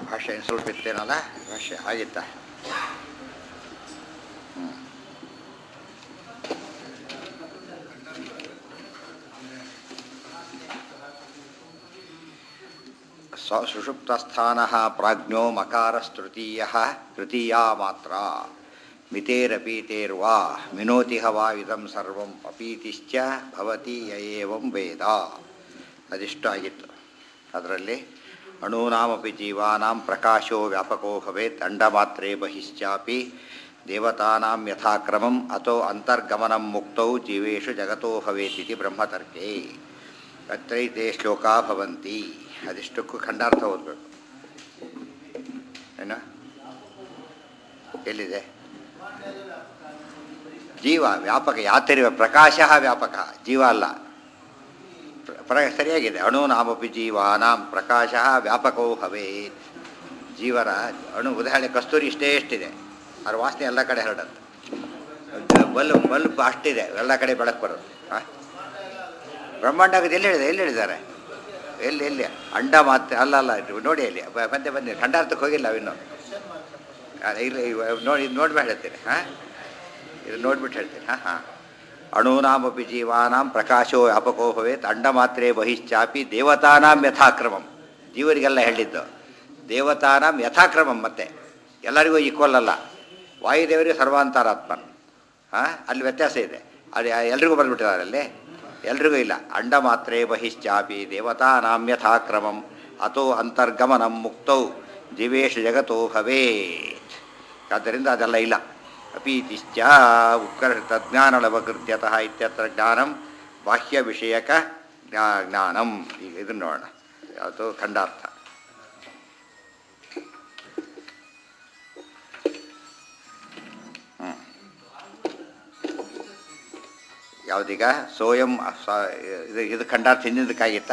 ಭಾಷೆ ಇನ್ನು ಸ್ವಲ್ಪ ಇತ್ತೇನಲ್ಲ ಭಾಷೆ ಆಗಿತ್ತಾ ಹ್ಮ್. ಸ ಸುಷುಪ್ತಸ್ಥಾನಃ ಪ್ರಾಜ್ಞೋ ಮಕಾರಸ್ತೃತೀಯಃ ತೃತೀಯಾ ಮಾತ್ರ ಮಿತೇರಪೀತೇರ್ವಾ ಮಿನೋತಿಹ ವಾ ಇದಂ ಸರ್ವಂ ಅಪೀತಿಶ್ಚ ಭವತಿ ಯ ಏವಂ ವೇದ ಅದಿಷ್ಟು ಆಗಿತ್ತು ಅದರಲ್ಲಿ ಅಣೂನಾಮಪಿ ಜೀವಾನಾಂ ಪ್ರಕಾಶೋ ವ್ಯಾಪಕೋ ಭವೇತ್ ಅಂಡಮಾತ್ರೇ ಬಹಿಶ್ಚಾಪಿ ದೇವತಾನಾಂ ಯಥಾಕ್ರಮಂ ಅಥೋ ಅಂತರ್ಗಮನಂ ಮುಕ್ತೌ ಜೀವೇಷು ಜಗತೋ ಭವೇತಿತಿ ಬ್ರಹ್ಮತರ್ಕೆ ಅತ್ರೈತೆ ಶ್ಲೋಕಾ ಭವಂತಿ ಅದಿಷ್ಟಕ್ಕೂ ಖಂಡಾರ್ಥ ಓದಬೇಕು ಏನು ಎಲ್ಲಿದೆ ಜೀವ ವ್ಯಾಪಕ ಯಾತರಿವ ಪ್ರಕಾಶ ವ್ಯಾಪಕ ಜೀವ ಅಲ್ಲ ಪ್ರ- ಪ್ರ ಸರಿಯಾಗಿದೆ ಅಣು ನಾಮಪಿ ಜೀವಾನಾಂ ಪ್ರಕಾಶ ವ್ಯಾಪಕೋ ಭವೇತ್ ಜೀವರ ಅಣು ಉದಾಹರಣೆ ಕಸ್ತೂರಿ ಇಷ್ಟೇ ಎಷ್ಟಿದೆ ಅದ್ರ ವಾಸನೆ ಎಲ್ಲ ಕಡೆ ಹರಡುತ್ತೆ ಬಲ್ಬ್ ಬಲ್ಬ್ ಅಷ್ಟಿದೆ ಎಲ್ಲ ಕಡೆ ಬೆಳಕು ಬರುತ್ತೆ ಹಾಂ ಬ್ರಹ್ಮಾಂಡ ಆಗೋದು ಎಲ್ಲಿ ಹೇಳಿದೆ ಎಲ್ಲಿ ಹೇಳಿದ್ದಾರೆ ಎಲ್ಲಿ ಎಲ್ಲಿ ಅಂಡ ಮಾತ್ರ ಅಲ್ಲ ಅಲ್ಲ ಇದು ನೋಡಿ ಅಲ್ಲಿ ಬ- ಬಂದೆ ಬಂದೆ ಖಂಡಾರ್ಥಕ್ಕೆ ಹೋಗಿಲ್ಲ ಅವಿನ್ನು ಅಲ್ಲ, ಇಲ್ಲ ಇವ- ನೋಡಿ ಇದು ನೋಡ್ಬಿಟ್ಟು ಹೇಳ್ತೀನಿ ಹಾಂ ಇದು ನೋಡ್ಬಿಟ್ಟು ಹೇಳ್ತೀನಿ ಹಾಂ ಹಾಂ ಅಣೂನಾಮಪಿ ಜೀವಾನಾಂ ಪ್ರಕಾಶೋ ವ್ಯಾಪಕೋ ಭವೇತ್ ಅಂಡ ಮಾತ್ರೇ ಬಹಿಶ್ಚಾಪಿ ದೇವತಾನಾಂ ಯಥಾಕ್ರಮಂ ಜೀವರಿಗೆಲ್ಲ ಹೇಳಿದ್ದು ದೇವತಾನಾಂ ಯಥಾಕ್ರಮಂ ಮತ್ತೆ ಎಲ್ಲರಿಗೂ ಈಕ್ವಲ್ ಅಲ್ಲ ವಾಯುದೇವರಿಗೆ ಸರ್ವಾಂತರಾತ್ಮನ್ ಹಾಂ ಅಲ್ಲಿ ವ್ಯತ್ಯಾಸ ಇದೆ ಅದು ಎಲ್ರಿಗೂ ಬಂದ್ಬಿಟ್ಟಿದ್ದಾರೆ ಅಲ್ಲಿ ಎಲ್ರಿಗೂ ಇಲ್ಲ ಅಂಡ ಮಾತ್ರೇ ಬಹಿಶ್ಚಾಪಿ ದೇವತಾನಾಂ ಯಥಾಕ್ರಮಂ ಅಥೋ ಅಂತರ್ಗಮನಂ ಮುಕ್ತೌ ಜೀವೇಶ ಜಗತೋ ಭವೇತ್ ಆದ್ದರಿಂದ ಅದೆಲ್ಲ ಇಲ್ಲ ಅಪೀತಿಶ್ಚ ಉತ್ಕರ್ಷ ಜ್ಞಾನಲವಕೃತ್ಯತಃ ಇತ್ಯತ್ರ ಜ್ಞಾನಂ ಬಾಹ್ಯ ವಿಷಯಕ ಜ್ಞಾ ಜ್ಞಾನಂ ಈಗ ಇದನ್ನು ನೋಡೋಣ ಯಾವುದು ಖಂಡಾರ್ಥ ಹ್ಮ್. ಯಾವುದೀಗ ಸೋಯಂ ಸ- ಇದು ಇದು ಖಂಡಾರ್ಥ ಹಿಂದಿದ್ದಕ್ಕಾಗಿತ್ತಾ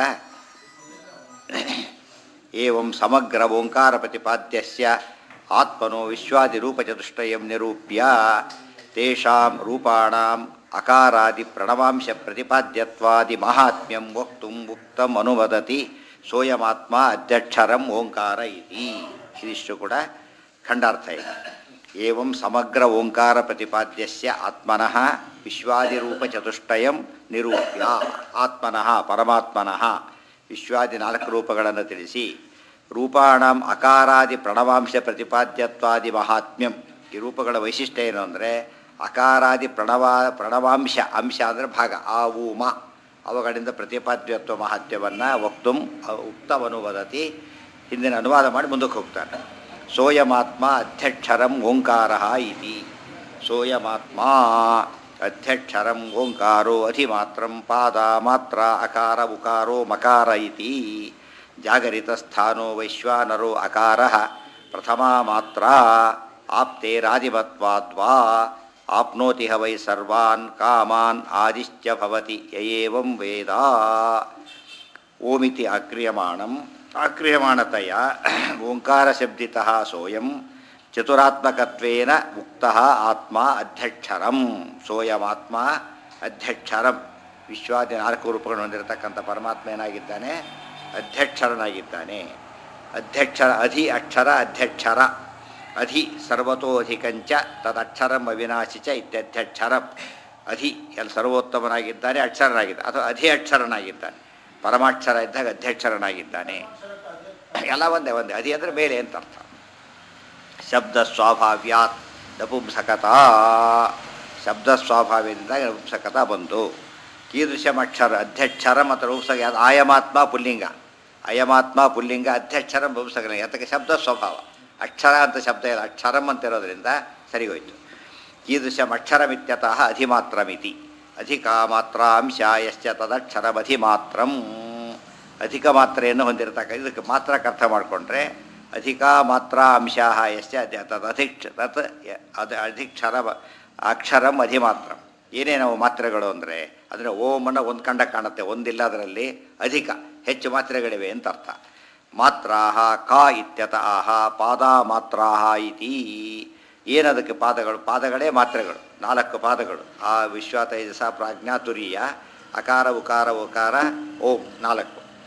ಏವಂ ಸಮಗ್ರ ಓಂಕಾರ ಪ್ರತಿಪಾದ್ಯಸ್ಯ ಆತ್ಮನೋ ವಿಶ್ವಾದಿರೂಪಚತುಷ್ಟಯಂ ನಿರೂಪ್ಯ ತೇಷಾಂ ರೂಪಾಣಾಂ ಅಕಾರಾದಿ ಪ್ರಣವಾಂಶ ಪ್ರತಿಪಾದ್ಯತ್ವಾದಿ ಮಹಾತ್ಮ್ಯಂ ವಕ್ತುಂ ಉಕ್ತಂ ಅನುವದತಿ ಸೋಯಮಾತ್ಮ ಅಧ್ಯಕ್ಷರಂ ಓಂಕಾರ ಇತಿ ಇದಿಷ್ಟು ಕೂಡ ಖಂಡಾರ್ಥ ಇದೆ ಏವಂ ಸಮಗ್ರ ಓಂಕಾರ ಪ್ರತಿಪಾದ್ಯಸ್ಯ ಆತ್ಮನಃ ವಿಶ್ವಾದಿರೂಪಚತುಷ್ಟಯಂ ನಿರೂಪ್ಯ ಆತ್ಮನಃ ಪರಮಾತ್ಮನಃ ವಿಶ್ವಾದಿ ನಾಲ್ಕು ರೂಪಗಳನ್ನು ತಿಳಿಸಿ ರೂಪಾಣಂ ಅಕಾರಾದಿ ಪ್ರಣವಾಂಶ ಪ್ರತಿಪಾದ್ಯತ್ವಾದಿ ಮಹಾತ್ಮ್ಯಂ ಈ ರೂಪಗಳ ವೈಶಿಷ್ಟ್ಯ ಏನು ಅಂದರೆ ಅಕಾರಾದಿ ಪ್ರಣವ ಪ್ರಣವಾಂಶ ಅಂಶ ಅಂದರೆ ಭಾಗ ಆ ಊ ಮ ಅವುಗಳಿಂದ ಪ್ರತಿಪಾದ್ಯತ್ವ ಮಹಾತ್ಮ್ಯವನ್ನು ವಕ್ತುಂ ಉಕ್ತವನು ವದತಿ ಹಿಂದಿನ ಅನುವಾದ ಮಾಡಿ ಮುಂದಕ್ಕೆ ಹೋಗ್ತಾನೆ ಸೋಯಮಾತ್ಮ ಅಧ್ಯಕ್ಷರಂ ಓಂಕಾರ ಇತಿ ಸೋಯಮಾತ್ಮ ಅಧ್ಯಕ್ಷರಂ ಓಂಕಾರೋ ಅಧಿಮಾತ್ರಂ ಪಾದ ಮಾತ್ರ ಅಕಾರ ಉಕಾರೋ ಮಕಾರ ಇತಿ ಜಾಗರಿತಸ್ಥಾನೋ ವೈಶ್ವಾನರೋ ಅಕಾರ ಪ್ರಥಮಾ ಮಾತ್ರ ಆಪ್ತೇರಾದಿಮತ್ವಾದ್ವಾ ಆಪ್ನೋತಿ ಹ ವೈ ಸರ್ವಾನ್ ಕಾಮಾನ್ ಆದಿಶ್ಚ ಭವತಿ ಯಯೇವಂ ವೇದ ಓಮಿತಿ ಆಕ್ರಿಯಮಾಣಂ ಆಕ್ರಿಯಮಾಣತೆಯ ಓಂಕಾರಶಬ್ದಿತಃ ಸೋಯಂ ಚತುರಾತ್ಮಕತ್ವೇನ ಮುಕ್ತಃ ಆತ್ಮ ಅಧ್ಯಕ್ಷರಂ ಸೋಯಮಾತ್ಮ ಅಧ್ಯಕ್ಷರಂ ವಿಶ್ವಾದಿ ನಾಲ್ಕು ರೂಪಗಳನ್ನು ಹೊಂದಿರತಕ್ಕಂಥ ಪರಮಾತ್ಮ ಏನಾಗಿದ್ದಾನೆ ಅಧ್ಯಕ್ಷರನಾಗಿದ್ದಾನೆ ಅಧ್ಯಕ್ಷರ ಅಧಿ ಅಕ್ಷರ ಅಧ್ಯಕ್ಷರ ಅಧಿ ಸರ್ವತೋ ಅಧಿಕಂಚ ತದಕ್ಷರಂ ಅವಿನಾಶಿ ಚ ಇತ್ಯಧ್ಯಕ್ಷರಂ ಅಧಿ ಎಲ್ಲಿ ಸರ್ವೋತ್ತಮನಾಗಿದ್ದಾನೆ ಅಕ್ಷರನಾಗಿದ್ದಾನೆ ಅಥವಾ ಅಧಿ ಅಕ್ಷರನಾಗಿದ್ದಾನೆ ಪರಮಾಕ್ಷರ ಇದ್ದಾಗ ಅಧ್ಯಕ್ಷರನಾಗಿದ್ದಾನೆ ಎಲ್ಲ ಒಂದೇ ಒಂದೇ ಅಧಿ ಅಂದರೆ ಮೇಲೆ ಅಂತ ಅರ್ಥ ಶಬ್ದ ಸ್ವಾಭಾವ್ಯಾತ್ ನಪುಂಸಕತಾ ಶಬ್ದ ಸ್ವಾಭಾವ್ಯದಿಂದ ನಪುಂಸಕತ ಬಂತು ಕೀದೃಶಮಕ್ಷರ ಅಧ್ಯಕ್ಷರ ಮತ್ತು ನಪುಂಸಕ ಯಾವ್ದು ಆಯಮಾತ್ಮ ಪುಲ್ಲಿಂಗ ಅಯಮಾತ್ಮ ಪುಲ್ಲಿಂಗ ಅಧ್ಯಕ್ಷರ ನಪುಂಸಕನ ಯಾತಕ್ಕೆ ಶಬ್ದ ಸ್ವಭಾವ ಅಕ್ಷರ ಅಂತ ಶಬ್ದ ಇಲ್ಲ ಅಕ್ಷರಂ ಅಂತ ಇರೋದ್ರಿಂದ ಸರಿಗೋಯ್ತು ಕೀದೃಶಂ ಅಕ್ಷರಮಿತ್ಯತಃ ಅಧಿಮಾತ್ರಮಿತಿ ಅಧಿಕ ಮಾತ್ರ ಅಂಶ ಯಶ್ಚ ತದಕ್ಷರಮಧಿಮಾತ್ರಂ ಅಧಿಕ ಮಾತ್ರೆಯನ್ನು ಹೊಂದಿರತಕ್ಕ ಇದಕ್ಕೆ ಮಾತ್ರಕ್ಕೆ ಅರ್ಥ ಮಾಡಿಕೊಂಡ್ರೆ ಅಧಿಕ ಮಾತ್ರ ಅಂಶ ಯಶ್ಚ ತದಧಿಕ್ಷ ತತ್ ಯ- ಅದು ಅಧಿಕ್ಷರ ಅಕ್ಷರಂ ಅಧಿಮಾತ್ರಂ ಏನೇ ನಾವು ಮಾತ್ರೆಗಳು ಅಂದರೆ ಅಂದರೆ ಓಮನ್ನು ಒಂದು ಕಂಡ ಕಾಣುತ್ತೆ ಒಂದಿಲ್ಲ ಅದರಲ್ಲಿ ಅಧಿಕ ಹೆಚ್ಚು ಮಾತ್ರೆಗಳಿವೆ ಅಂತ ಅರ್ಥ ಮಾತ್ರಾಹ ಕ ಇತ್ಯತ ಆಹ ಪಾದ ಮಾತ್ರಾಹ ಇತಿ ಏನದಕ್ಕೆ ಪಾದಗಳು ಪಾದಗಳೇ ಮಾತ್ರೆಗಳು ನಾಲ್ಕು ಪಾದಗಳು ಆ ವಿಶ್ವ ತೈಜಸ ಪ್ರಾಜ್ಞಾ ತುರಿಯ ಅಕಾರ ಉಕಾರ ಉಕಾರ ಓಂ ನಾಲ್ಕು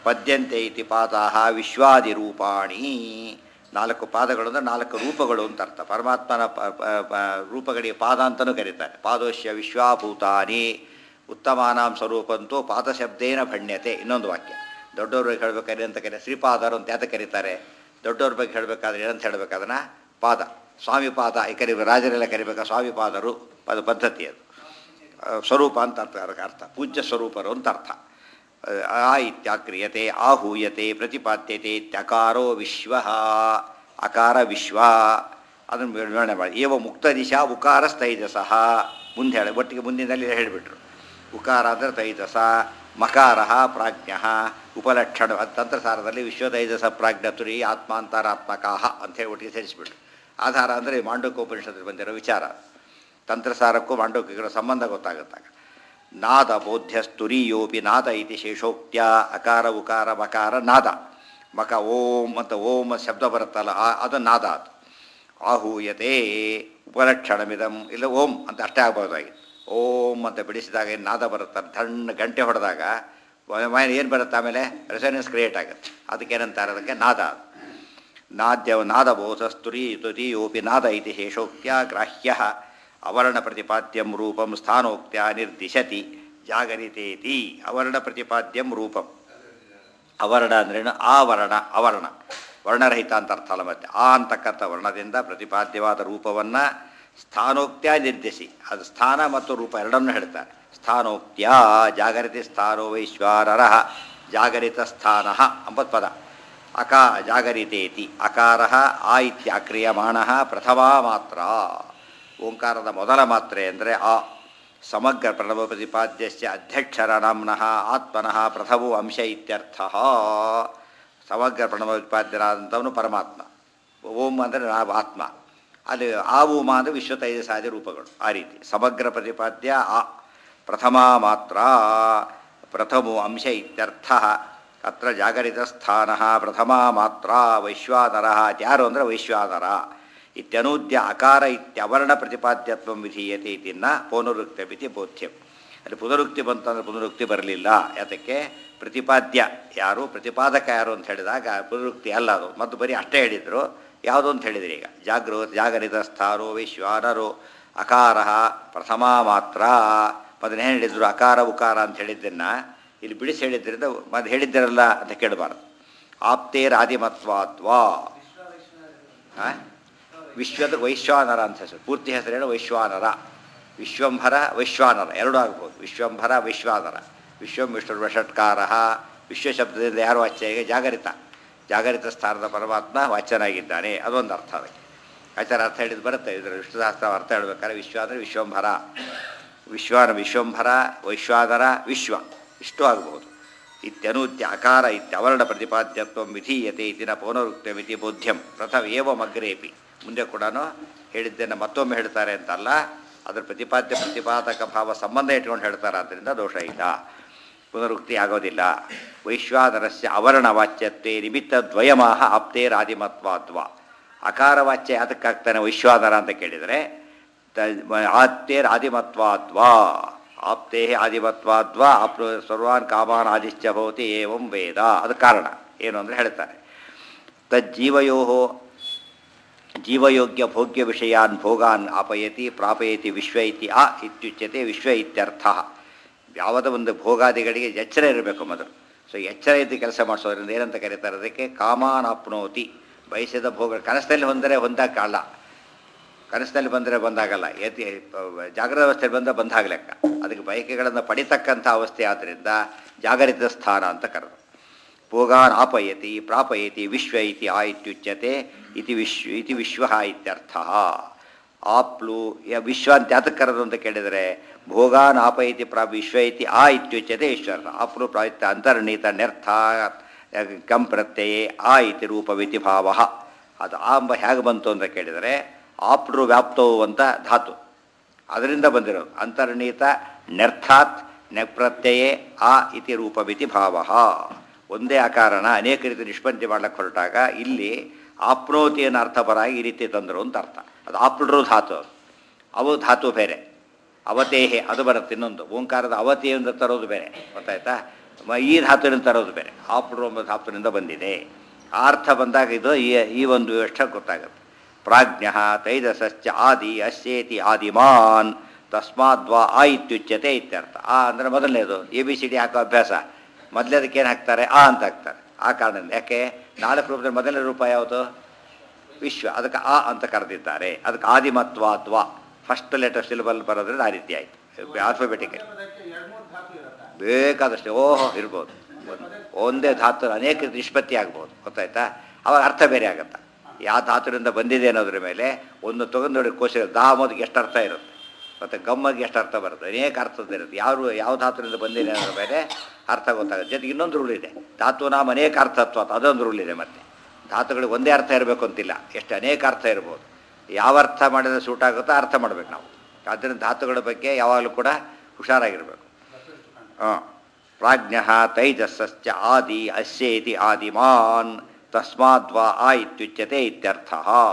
ಪದ್ಯಂತೆ ಇತಿ ಪಾದಾಹ ವಿಶ್ವಾದಿ ರೂಪಾಣಿ ನಾಲ್ಕು ಪಾದಗಳು ಅಂದರೆ ನಾಲ್ಕು ರೂಪಗಳು ಅಂತ ಅರ್ಥ ಪರಮಾತ್ಮನ ಪ- ಪ- ಪ- ರೂಪಗಳಿಗೆ ಪಾದ ಅಂತಲೂ ಕರೀತಾರೆ ಪಾದೋಶ್ಯ ವಿಶ್ವಾಭೂತಾನಿ ಉತ್ತಮಾನಾಂ ಸ್ವರೂಪಂತೂ ಪಾದಶಬ್ದೇನ ಭಣ್ಯತೆ ಇನ್ನೊಂದು ವಾಕ್ಯ ದೊಡ್ಡವ್ರ ಬಗ್ಗೆ ಹೇಳ್ಬೇಕಾದ್ರೆ ಅಂತ ಕರೀತಾರೆ ಶ್ರೀಪಾದರು ಅಂತ ಯಾತ ಕರೀತಾರೆ ದೊಡ್ಡವ್ರ ಬಗ್ಗೆ ಹೇಳಬೇಕಾದ್ರೆ ಏನಂತ ಹೇಳ್ಬೇಕು ಅದನ್ನ ಪಾದ ಸ್ವಾಮಿ ಪಾದ ಈ ಕರಿ ರಾಜರೆಲ್ಲ ಕರಿಬೇಕಾ ಸ್ವಾಮಿ ಪಾದರು ಅದು ಪದ್ಧತಿ ಅದು ಆ, ಸ್ವರೂಪ ಅಂತ ಅರ್ಥ ಅದಕ್ಕೆ ಅರ್ಥ ಪೂಜ್ಯ ಸ್ವರೂಪರು ಅಂತ ಅರ್ಥ ಆ ಇತ್ಯಾಕ್ರಿಯತೆ ಆಹೂಯತೆ ಪ್ರತಿಪಾದ್ಯತೆ ಇತ್ಯಕಾರೋ ವಿಶ್ವ ಅಕಾರ ವಿಶ್ವ ಅದನ್ನು ವಿವರಣೆ ಮಾಡಿ ಏವ ಮುಕ್ತ ದಿಶಾ ಉಕಾರ ತೈಜಸಃ ಮುಂದೆ ಹೇಳಿ ಒಟ್ಟಿಗೆ ಮುಂದಿನಲ್ಲಿ ಹೇಳಿಬಿಟ್ರು ಉಕಾರ ಅಂದರೆ ತೈಜಸ ಮಕಾರ ಪ್ರಾಜ್ಞ ಉಪಲಕ್ಷಣ ಅದು ತಂತ್ರಸಾರದಲ್ಲಿ ವಿಶ್ವತೈಜಸ ಪ್ರಾಜ್ಞತುರಿ ಆತ್ಮಾಂತರಾತ್ಮಕಾಹ ಅಂತ ಹೇಳಿ ಒಟ್ಟಿಗೆ ಸೇರಿಸಿಬಿಟ್ರು ಆಧಾರ ಅಂದರೆ ಮಾಂಡಕೋಪನಿಷತ್ತಲ್ಲಿ ಬಂದಿರೋ ವಿಚಾರ ತಂತ್ರಸಾರಕ್ಕೂ ಮಾಂಡವಿಕಗಳ ಸಂಬಂಧ ಗೊತ್ತಾಗುತ್ತಾಗ ನಾದ ಬೋಧ್ಯಸ್ತುರಿಯೋಪಿ ನಾದ ಇತಿ ಶೇಷೋಕ್ತ್ಯ ಅಕಾರ ಉಕಾರ ಮಕಾರ ನಾದ ಮಕ ಓಂ ಅಂತ ಓಂ ಶಬ್ದ ಬರುತ್ತಲ್ಲ ಆ- ಅದು ನಾದ ಅದು ಆಹೂಯತೆ ಉಪಲಕ್ಷಣಮಿದಂ ಇಲ್ಲ ಓಂ ಅಂತ ಅಷ್ಟೇ ಆಗ್ಬೋದಾಗಿತ್ತು ಓಂ ಅಂತ ಬಿಡಿಸಿದಾಗ ಏನು ನಾದ ಬರುತ್ತಲ್ಲ ಸಣ್ಣ ಗಂಟೆ ಹೊಡೆದಾಗ ಏನು ಬರುತ್ತೆ ಆಮೇಲೆ ರೆಸನೆನ್ಸ್ ಕ್ರಿಯೇಟ್ ಆಗುತ್ತೆ ಅದಕ್ಕೇನಂತಾರೆ ಅದಕ್ಕೆ ನಾದ ಅದು ನಾದ್ಯ ನಾದಬೋಧಸ್ತುರಿ ತುತಿಯೋಪಿ ನಾದ ಇತಿ ಶೇಷೋಕ್ತ್ಯ ಗ್ರಾಹ್ಯ ಅವರ್ಣ ಪ್ರತಿಪಾದ್ಯಂ ರೂಪಂ ಸ್ಥಾನೋಕ್ತ್ಯ ನಿರ್ದಿಶತಿ ಜಾಗರಿತೇತಿ ಅವರ್ಣ ಪ್ರತಿಪಾದ್ಯಂ ರೂಪಂ ಅವರ್ಣ ಅಂದ್ರೇನು ಆವರಣ ಅವರ್ಣ ವರ್ಣರಹಿತ ಅಂತ ಅರ್ಥ ಅಲ್ಲ ಮತ್ತೆ ಆ ಅಂತಕ್ಕಂಥ ವರ್ಣದಿಂದ ಪ್ರತಿಪಾದ್ಯವಾದ ರೂಪವನ್ನು ಸ್ಥಾನೋಕ್ತ್ಯ ನಿರ್ದೇಶಿ ಅದು ಸ್ಥಾನ ಮತ್ತು ರೂಪ ಎರಡನ್ನೂ ಹೇಳ್ತಾರೆ ಸ್ಥಾನೋಕ್ತ್ಯ ಜಾಗರಿತಿ ಸ್ಥಾನೋ ವೈಶ್ವಾನರ ಜಾಗರಿತ ಸ್ಥಾನ ಅಂಬತ್ ಪದ ಅಕಾ ಜಾಗರಿತೇತಿ ಅಕಾರ ಆ ಇತ್ಯಾಕ್ರಿಯಮಾಣ ಪ್ರಥಮಾ ಮಾತ್ರ ಓಂಕಾರದ ಮೊದಲ ಮಾತ್ರೆ ಅಂದರೆ ಆ ಸಮಗ್ರ ಪ್ರಣವ ಪ್ರತಿಪಾದ್ಯಸ್ಯ ಅಧ್ಯಕ್ಷರ ನಾಮ್ನಃ ಆತ್ಮನಃ ಪ್ರಥಮೋ ಅಂಶ ಇತ್ಯರ್ಥ ಸಮಗ್ರ ಪ್ರಣವ ಪ್ರತಿಪಾದ್ಯರಾದಂಥವನು ಪರಮಾತ್ಮ ಓಂ ಅಂದರೆ ನಾವು ಆತ್ಮ ಅಲ್ಲಿ ಆ ಓಮ ಅಂದರೆ ವಿಶ್ವ ತೈಜಸಾದಿ ರೂಪಗಳು ಆ ರೀತಿ ಸಮಗ್ರ ಪ್ರತಿಪಾದ್ಯ ಆ ಪ್ರಥಮ ಮಾತ್ರ ಪ್ರಥಮೋ ಅಂಶ ಇತ್ಯರ್ಥ ಅತ್ರ ಜಾಗರಿತ ಸ್ಥಾನ ಪ್ರಥಮ ಮಾತ್ರ ವೈಶ್ವಾನರ ಯಾರು ಅಂದರೆ ವೈಶ್ವಾನರ ಇತ್ಯನೂದ್ಯ ಅಕಾರ ಇತ್ಯವರ್ಣ ಪ್ರತಿಪಾದ್ಯತ್ವ ವಿಧೀಯತೆ ಇತಿನ್ನ ಪೌನರುಕ್ತಮಿತಿ ಬೋಧ್ಯಂ ಅಲ್ಲಿ ಪುನರುಕ್ತಿ ಬಂತಂದ್ರೆ ಪುನರುಕ್ತಿ ಬರಲಿಲ್ಲ ಯಾತಕ್ಕೆ ಪ್ರತಿಪಾದ್ಯ ಯಾರು ಪ್ರತಿಪಾದಕ ಯಾರು ಅಂತ ಹೇಳಿದಾಗ ಪುನರುಕ್ತಿ ಅಲ್ಲ ಅದು ಮತ್ತು ಬರೀ ಅಷ್ಟೇ ಹೇಳಿದರು ಯಾವುದೋ ಅಂತ ಹೇಳಿದ್ರಿ ಈಗ ಜಾಗೃ ಜಾಗರಿತ ಸ್ಥಾರೋ ವಿಶ್ವಾನರೋ ಅಕಾರ ಪ್ರಥಮ ಮಾತ್ರ ಮೊದಲು ಏನು ಹೇಳಿದ್ರು ಅಕಾರ ಉಕಾರ ಅಂತ ಹೇಳಿದ್ದನ್ನು ಇಲ್ಲಿ ಬಿಡಿಸಿ ಹೇಳಿದ್ದರಿಂದ ಮತ್ತೆ ಹೇಳಿದ್ದರಲ್ಲ ಅಂತ ಕೇಳಬಾರ್ದು ಆಪ್ತೇರಾದಿಮತ್ವಾತ್ವಾ ಆ? ವಿಶ್ವದ ವೈಶ್ವಾನರ ಅಂತ ಹೆಸರು ಪೂರ್ತಿ ಹೆಸರೇನು ವೈಶ್ವಾನರ ವಿಶ್ವಂಭರ ವೈಶ್ವಾನರ ಎರಡೂ ಆಗ್ಬೋದು ವಿಶ್ವಂಭರ ವೈಶ್ವಾನರ ವಿಶ್ವಂ ವಿಷ್ಣು ಷಟ್ಕಾರ ವಿಶ್ವಶಬ್ದದಿಂದ ಯಾರು ವಾಚ್ಯ ಈಗ ಜಾಗರಿತ ಜಾಗರಿತ ಸ್ಥಾನದ ಪರಮಾತ್ಮ ವಾಚ್ಯನಾಗಿದ್ದಾನೆ ಅದೊಂದು ಅರ್ಥ ಅದಕ್ಕೆ ಆಚಾರ ಅರ್ಥ ಹೇಳಿದ್ದು ಬರುತ್ತೆ ಇದರ ವಿಷ್ಣುಶಾಸ್ತ್ರ ಅರ್ಥ ಹೇಳ್ಬೇಕಾದ್ರೆ ವಿಶ್ವ ಅಂದರೆ ವಿಶ್ವಂಭರ ವಿಶ್ವಾನ ವಿಶ್ವಂಭರ ವೈಶ್ವಾನರ ವಿಶ್ವ ಇಷ್ಟು ಆಗಬಹುದು ಇತ್ಯನೂತ್ಯ ಅಕಾರ ಇತ್ಯವರ್ಣ ಪ್ರತಿಪಾದ್ಯತ್ವ ವಿಧೀಯತೆ ಇತಿನ ಪೌನರುಕ್ತಮಿತಿ ಬೋಧ್ಯಂ ಪ್ರಥಮ ಏವಮಗ್ರೇಪಿ ಮುಂದೆ ಕೂಡ ಹೇಳಿದ್ದನ್ನು ಮತ್ತೊಮ್ಮೆ ಹೇಳ್ತಾರೆ ಅಂತಲ್ಲ ಅದರ ಪ್ರತಿಪಾದ್ಯ ಪ್ರತಿಪಾದಕ ಭಾವ ಸಂಬಂಧ ಇಟ್ಕೊಂಡು ಹೇಳ್ತಾರೆ ಆದ್ದರಿಂದ ದೋಷ ಇಲ್ಲ ಪುನರುಕ್ತಿ ಆಗೋದಿಲ್ಲ ವೈಶ್ವಾನರಸ್ಯ ಅವರ್ಣವಾಚ್ಯತ್ವೇ ನಿಮಿತ್ತ ದ್ವಯಮಾಹ ಆಪ್ತೇರಾದಿಮತ್ವಾದ್ವ ಅಕಾರವಾಚ್ಯ ಯಾತಕ್ಕಾಗ್ತಾನೆ ವೈಶ್ವಾನರ ಅಂತ ಕೇಳಿದರೆ ಆಪ್ತೇರ್ ಆದಿಮತ್ವಾದ್ವಾ ಆಪ್ತೇ ಆದಿಮತ್ವಾದ್ವಾ ಆಪ್ ಸರ್ವಾನ್ ಕಾಮಾನ್ ಆದಿಶ್ಚ ಭವತಿ ಏವಂ ವೇದ ಅದು ಕಾರಣ ಏನು ಅಂದರೆ ಹೇಳ್ತಾರೆ ತಜ್ಜೀವಯೋ ಜೀವಯೋಗ್ಯ ಭೋಗ್ಯ ವಿಷಯಾನ್ ಭೋಗಾನ್ ಆಪಯತಿ ಪ್ರಾಪಯತಿ ವಿಶ್ವ ಇತಿ ಆ ಇತ್ಯುಚ್ಯತೆ ವಿಶ್ವ ಇತ್ಯರ್ಥ ಯಾವುದೋ ಒಂದು ಭೋಗಾದಿಗಳಿಗೆ ಎಚ್ಚರ ಇರಬೇಕು ಮೊದಲು ಸೊ ಎಚ್ಚರ ಇದ್ದು ಕೆಲಸ ಮಾಡಿಸೋದ್ರಿಂದ ಏನಂತ ಕರೀತಾರೆ ಅದಕ್ಕೆ ಕಾಮಾನ್ ಆಪ್ನೋತಿ ಬಯಸಿದ ಭೋಗ ಕನಸಲ್ಲಿ ಹೊಂದರೆ ಹೊಂದಕ್ಕಲ್ಲ ಕನಸಿನಲ್ಲಿ ಬಂದರೆ ಬಂದಾಗಲ್ಲ ಎತಿ ಜಾಗೃತ ಅವಸ್ಥೆಯಲ್ಲಿ ಬಂದ ಬಂದಾಗಲೆಕ್ಕ ಅದಕ್ಕೆ ಬಯಕೆಗಳನ್ನು ಪಡಿತಕ್ಕಂಥ ಅವಸ್ಥೆ ಆದ್ದರಿಂದ ಜಾಗರಿತ ಸ್ಥಾನ ಅಂತ ಕರೆದು ಭೋಗಾನ್ ಆಪಯತಿ ಪ್ರಾಪಯತಿ ವಿಶ್ವ ಇತಿ ಆ ಇತ್ಯುಚ್ಯತೆ ಇತಿ ವಿಶ್ವ ಇತಿ ವಿಶ್ವ ಇತ್ಯರ್ಥ ಆಪ್ಲು ಯ ವಿಶ್ವ ಅಂತ ಯಾತಕ್ಕೆ ಕರೆದು ಅಂತ ಕೇಳಿದರೆ ಭೋಗಾನ್ ಆಪಯತಿ ಪ್ರಾ ವಿಶ್ವ ಇತಿ ಆ ಇತ್ಯುಚ್ಯತೆ ಈಶ್ವರ ಆಪ್ಲು ಪ್ರಾಯುಕ್ತ ಅಂತರ್ನೀತ ನ್ಯರ್ಥ ಕಂ ಪ್ರತ್ಯಯೇ ಆ ಇತಿ ರೂಪವಿತಿ ಭಾವ ಅದು ಆ ಎಂಬ ಹೇಗೆ ಬಂತು ಅಂತ ಕೇಳಿದರೆ ಆಪ್ರು ವ್ಯಾಪ್ತವು ಅಂತ ಧಾತು ಅದರಿಂದ ಬಂದಿರೋದು ಅಂತರ್ನೀತ ನ್ಯರ್ಥಾತ್ ನೆಪ್ರತ್ಯಯೇ ಆ ಇತಿ ರೂಪವಿತಿ ಭಾವ ಒಂದೇ ಆ ಕಾರಣ ಅನೇಕ ರೀತಿ ನಿಷ್ಪತ್ತಿ ಮಾಡ್ಲಿಕ್ಕೆ ಹೊರಟಾಗ ಇಲ್ಲಿ ಆಪ್ನೋತಿ ಅನ್ನೋ ಅರ್ಥಪರಾಗಿ ಈ ರೀತಿ ತಂದರು ಅಂತ ಅರ್ಥ ಅದು ಆಪ್ರು ಧಾತು ಅದು. ಅವು ಧಾತು ಬೇರೆ ಅವತೇಹೆ ಅದು ಬರುತ್ತೆ ಇನ್ನೊಂದು ಓಂಕಾರದ ಅವತಿ ಅಂತ ತರೋದು ಬೇರೆ ಗೊತ್ತಾಯ್ತಾ ಮ- ಈ ಧಾತುವಿನಿಂದ ತರೋದು ಬೇರೆ ಆಪ್ರು ಎಂಬ ಧಾತುವಿನಿಂದ ಬಂದಿದೆ ಆ ಅರ್ಥ ಬಂದಾಗ ಇದು ಈ ಈ ಒಂದು ವ್ಯವಸ್ಥೆ ಗೊತ್ತಾಗುತ್ತೆ ಪ್ರಾಜ್ಞ ತೈಜಸಶ್ಚ ಆದಿ ಅಸ್ಯೇತಿ ಆದಿಮಾನ್ ತಸ್ಮಾದ್ವಾ ಆ ಇತ್ಯುಚ್ಯತೆ ಇತ್ಯರ್ಥ ಆ ಅಂದರೆ ಮೊದಲನೇದು ಎ ಬಿ ಸಿ ಡಿ ಹಾಕೋ ಅಭ್ಯಾಸ ಮೊದಲೇದಕ್ಕೆ ಏನು ಹಾಕ್ತಾರೆ ಆ ಅಂತ ಹಾಕ್ತಾರೆ ಆ ಕಾರಣದಿಂದ ಯಾಕೆ ನಾಲ್ಕು ರೂಪದಲ್ಲಿ ಮೊದಲನೇ ರೂಪ ಯಾವುದು ವಿಶ್ವ ಅದಕ್ಕೆ ಆ ಅಂತ ಕರೆದಿದ್ದಾರೆ ಅದಕ್ಕೆ ಆದಿಮತ್ವಾದ್ವಾ ಫಸ್ಟ್ ಲೆಟರ್ ಸಿಲಬಲ್ ಬರೋದ್ರಿಂದ ಆ ರೀತಿ ಆಯಿತು ಆಲ್ಫಾಬೆಟಿಕಲಿ ಬೇಕಾದಷ್ಟು ಓಹೋ ಇರ್ಬೋದು ಒಂದ್- ಒಂದೇ ಧಾತು ಅನೇಕ ರೀತಿ ನಿಷ್ಪತ್ತಿ ಆಗ್ಬೋದು ಗೊತ್ತಾಯ್ತಾ ಅವಾಗ ಅರ್ಥ ಬೇರೆ ಆಗತ್ತಾ ಯಾವ ಧಾತುವಿನಿಂದ ಬಂದಿದೆ ಅನ್ನೋದ್ರ ಮೇಲೆ ಒಂದು ತಗೊಂಡು ನೋಡಿ ಕೋಶ ದಾಮೋದಿಗೆ ಎಷ್ಟು ಅರ್ಥ ಇರುತ್ತೆ ಮತ್ತು ಗಮ್ಮಗೆ ಎಷ್ಟು ಅರ್ಥ ಬರುತ್ತೆ ಅನೇಕ ಅರ್ಥದ ಇರುತ್ತೆ ಯಾವ ಯಾವ ಧಾತುವಿನಿಂದ ಬಂದಿದೆ ಅನ್ನೋದ್ರ ಮೇಲೆ ಅರ್ಥ ಗೊತ್ತಾಗುತ್ತೆ ಜೊತೆಗೆ ಇನ್ನೊಂದು ರೂಲ್ ಇದೆ ಧಾತು ನಾಮ ಅನೇಕ ಅರ್ಥತ್ವ ಅಂತ ಅದೊಂದು ರೂಲ್ ಇದೆ ಮತ್ತೆ ಧಾತುಗಳಿಗೆ ಒಂದೇ ಅರ್ಥ ಇರಬೇಕು ಅಂತಿಲ್ಲ ಎಷ್ಟು ಅನೇಕ ಅರ್ಥ ಇರ್ಬೋದು ಯಾವ ಅರ್ಥ ಮಾಡಿದ್ರೆ ಸೂಟ್ ಆಗುತ್ತೋ ಅರ್ಥ ಮಾಡ್ಬೇಕು ನಾವು ಆದ್ದರಿಂದ ಧಾತುಗಳ ಬಗ್ಗೆ ಯಾವಾಗಲೂ ಕೂಡ ಹುಷಾರಾಗಿರಬೇಕು ಹಾಂ ಪ್ರಾಜ್ಞ ತೈಜಸ್ಸಶ್ಚ ಆದಿ ಅಸ್ಯೇತಿ ಆದಿಮಾನ್ ತಸ್ಮಾದ್ವಾ ಆ ಇತ್ಯುಚ್ಯತೆ ಇತ್ಯರ್ಥ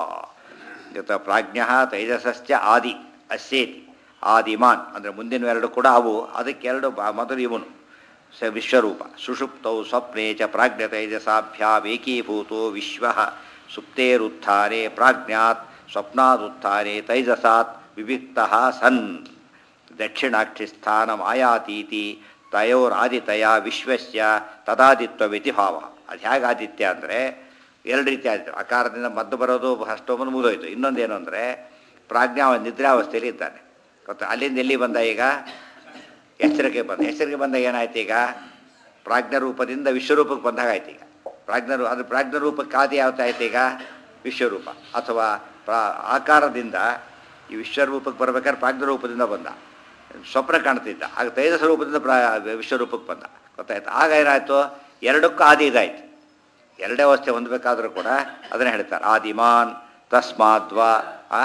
ಯಥ ಪ್ರಾಜ್ಞ ತೈಜಸಶ್ಚ ಆದಿ ಅಸ್ಯೇತಿ ಆದಿಮಾನ್ ಅಂದರೆ ಮುಂದಿನ ಎರಡು ಕೂಡ ಅವು ಅದಕ್ಕೆ ಎರಡು ಬ- ಮೊದಲು ಇವನು ಸ ವಿಶ್ವರೂಪ ಸುಷುಪ್ತೌ ಸ್ವಪ್ನೆ ಚ ಪ್ರಾಜ್ಞ ತೈಜಸಾಭ್ಯಾಮೇಕೀಭೂತೋ ವಿಶ್ವ ಸುಪ್ತೇರುತ್ಥಾನೆ ಪ್ರಾಜ್ಞಾತ್ ಸ್ವಪ್ನಾದುತ್ಥಾನೆ ತೈಜಸಾತ್ ವಿವಿಕ್ತ ಸನ್ ದಕ್ಷಿಣಾಕ್ಷಿಸ್ಥಾನ ಮಾಯಾತೀತಿ ತಯೋರಾದಿತಯ ವಿಶ್ವಸ್ಯ ತದಾದಿತ್ವವಿತಿ ಭಾವ ಅದು ಹೇಗೆ ಆದಿತ್ಯ ಅಂದರೆ ಎರಡು ರೀತಿ ಆದಿತ್ಯ ಆಕಾರದಿಂದ ಮದ್ದು ಬರೋದು ಅಷ್ಟೊಂದು ಮುಗಿದೋಯ್ತು ಇನ್ನೊಂದೇನು ಅಂದರೆ ಪ್ರಾಜ್ಞಾ ನಿದ್ರಾವಸ್ಥೆಯಲ್ಲಿ ಇದ್ದಾನೆ ಗೊತ್ತಾ ಅಲ್ಲಿಂದ ಎಲ್ಲಿ ಬಂದ ಈಗ ಎಚ್ಚರಿಕೆ ಬಂದ ಎಚ್ಚರಿಕೆ ಬಂದಾಗ ಏನಾಯ್ತು ಈಗ ಪ್ರಾಜ್ಞ ರೂಪದಿಂದ ವಿಶ್ವರೂಪಕ್ಕೆ ಬಂದಾಗ ಆಯ್ತು ಈಗ ಪ್ರಾಜ್ಞ ರೂ- ಅದು ಪ್ರಾಜ್ಞ ರೂಪಕ್ಕೆ ಆದಿ ಯಾವತ್ತು ಆಯ್ತು ಈಗ ವಿಶ್ವರೂಪ ಅಥವಾ ಪ್ರಾ ಆಕಾರದಿಂದ ಈ ವಿಶ್ವರೂಪಕ್ಕೆ ಬರ್ಬೇಕಾದ್ರೆ ಪ್ರಾಜ್ಞ ರೂಪದಿಂದ ಬಂದ ಸ್ವಪ್ನ ಕಾಣ್ತಿದ್ದ ಆಗ ತೈಜಸ ರೂಪದಿಂದ ಪ್ರಾ ವಿಶ್ವರೂಪಕ್ಕೆ ಬಂದ ಗೊತ್ತಾಯ್ತು ಆಗ ಏನಾಯಿತು ಎರಡಕ್ಕೂ ಆದಿ ಇದಾಯ್ತು ಎರಡೇ ಅವಸ್ಥೆ ಹೊಂದಬೇಕಾದ್ರೂ ಕೂಡ ಅದನ್ನೇ ಹೇಳ್ತಾರೆ ಆದಿಮಾನ್ ತಸ್ಮಾದ್ವಾ ಆ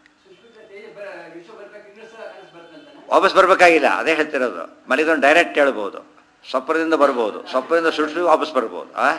ವಾಪಸ್ ಬರಬೇಕಾಗಿಲ್ಲ ಅದೇ ಹೇಳ್ತಿರೋದು ಮಲಿದೊಂದು ಡೈರೆಕ್ಟ್ ಹೇಳ್ಬೋದು ಸ್ವಪ್ನದಿಂದ ಬರ್ಬೋದು ಸ್ವಪ್ನದಿಂದ ಸುಟ್ಟು ವಾಪಸ್ ಬರ್ಬೋದು ಆ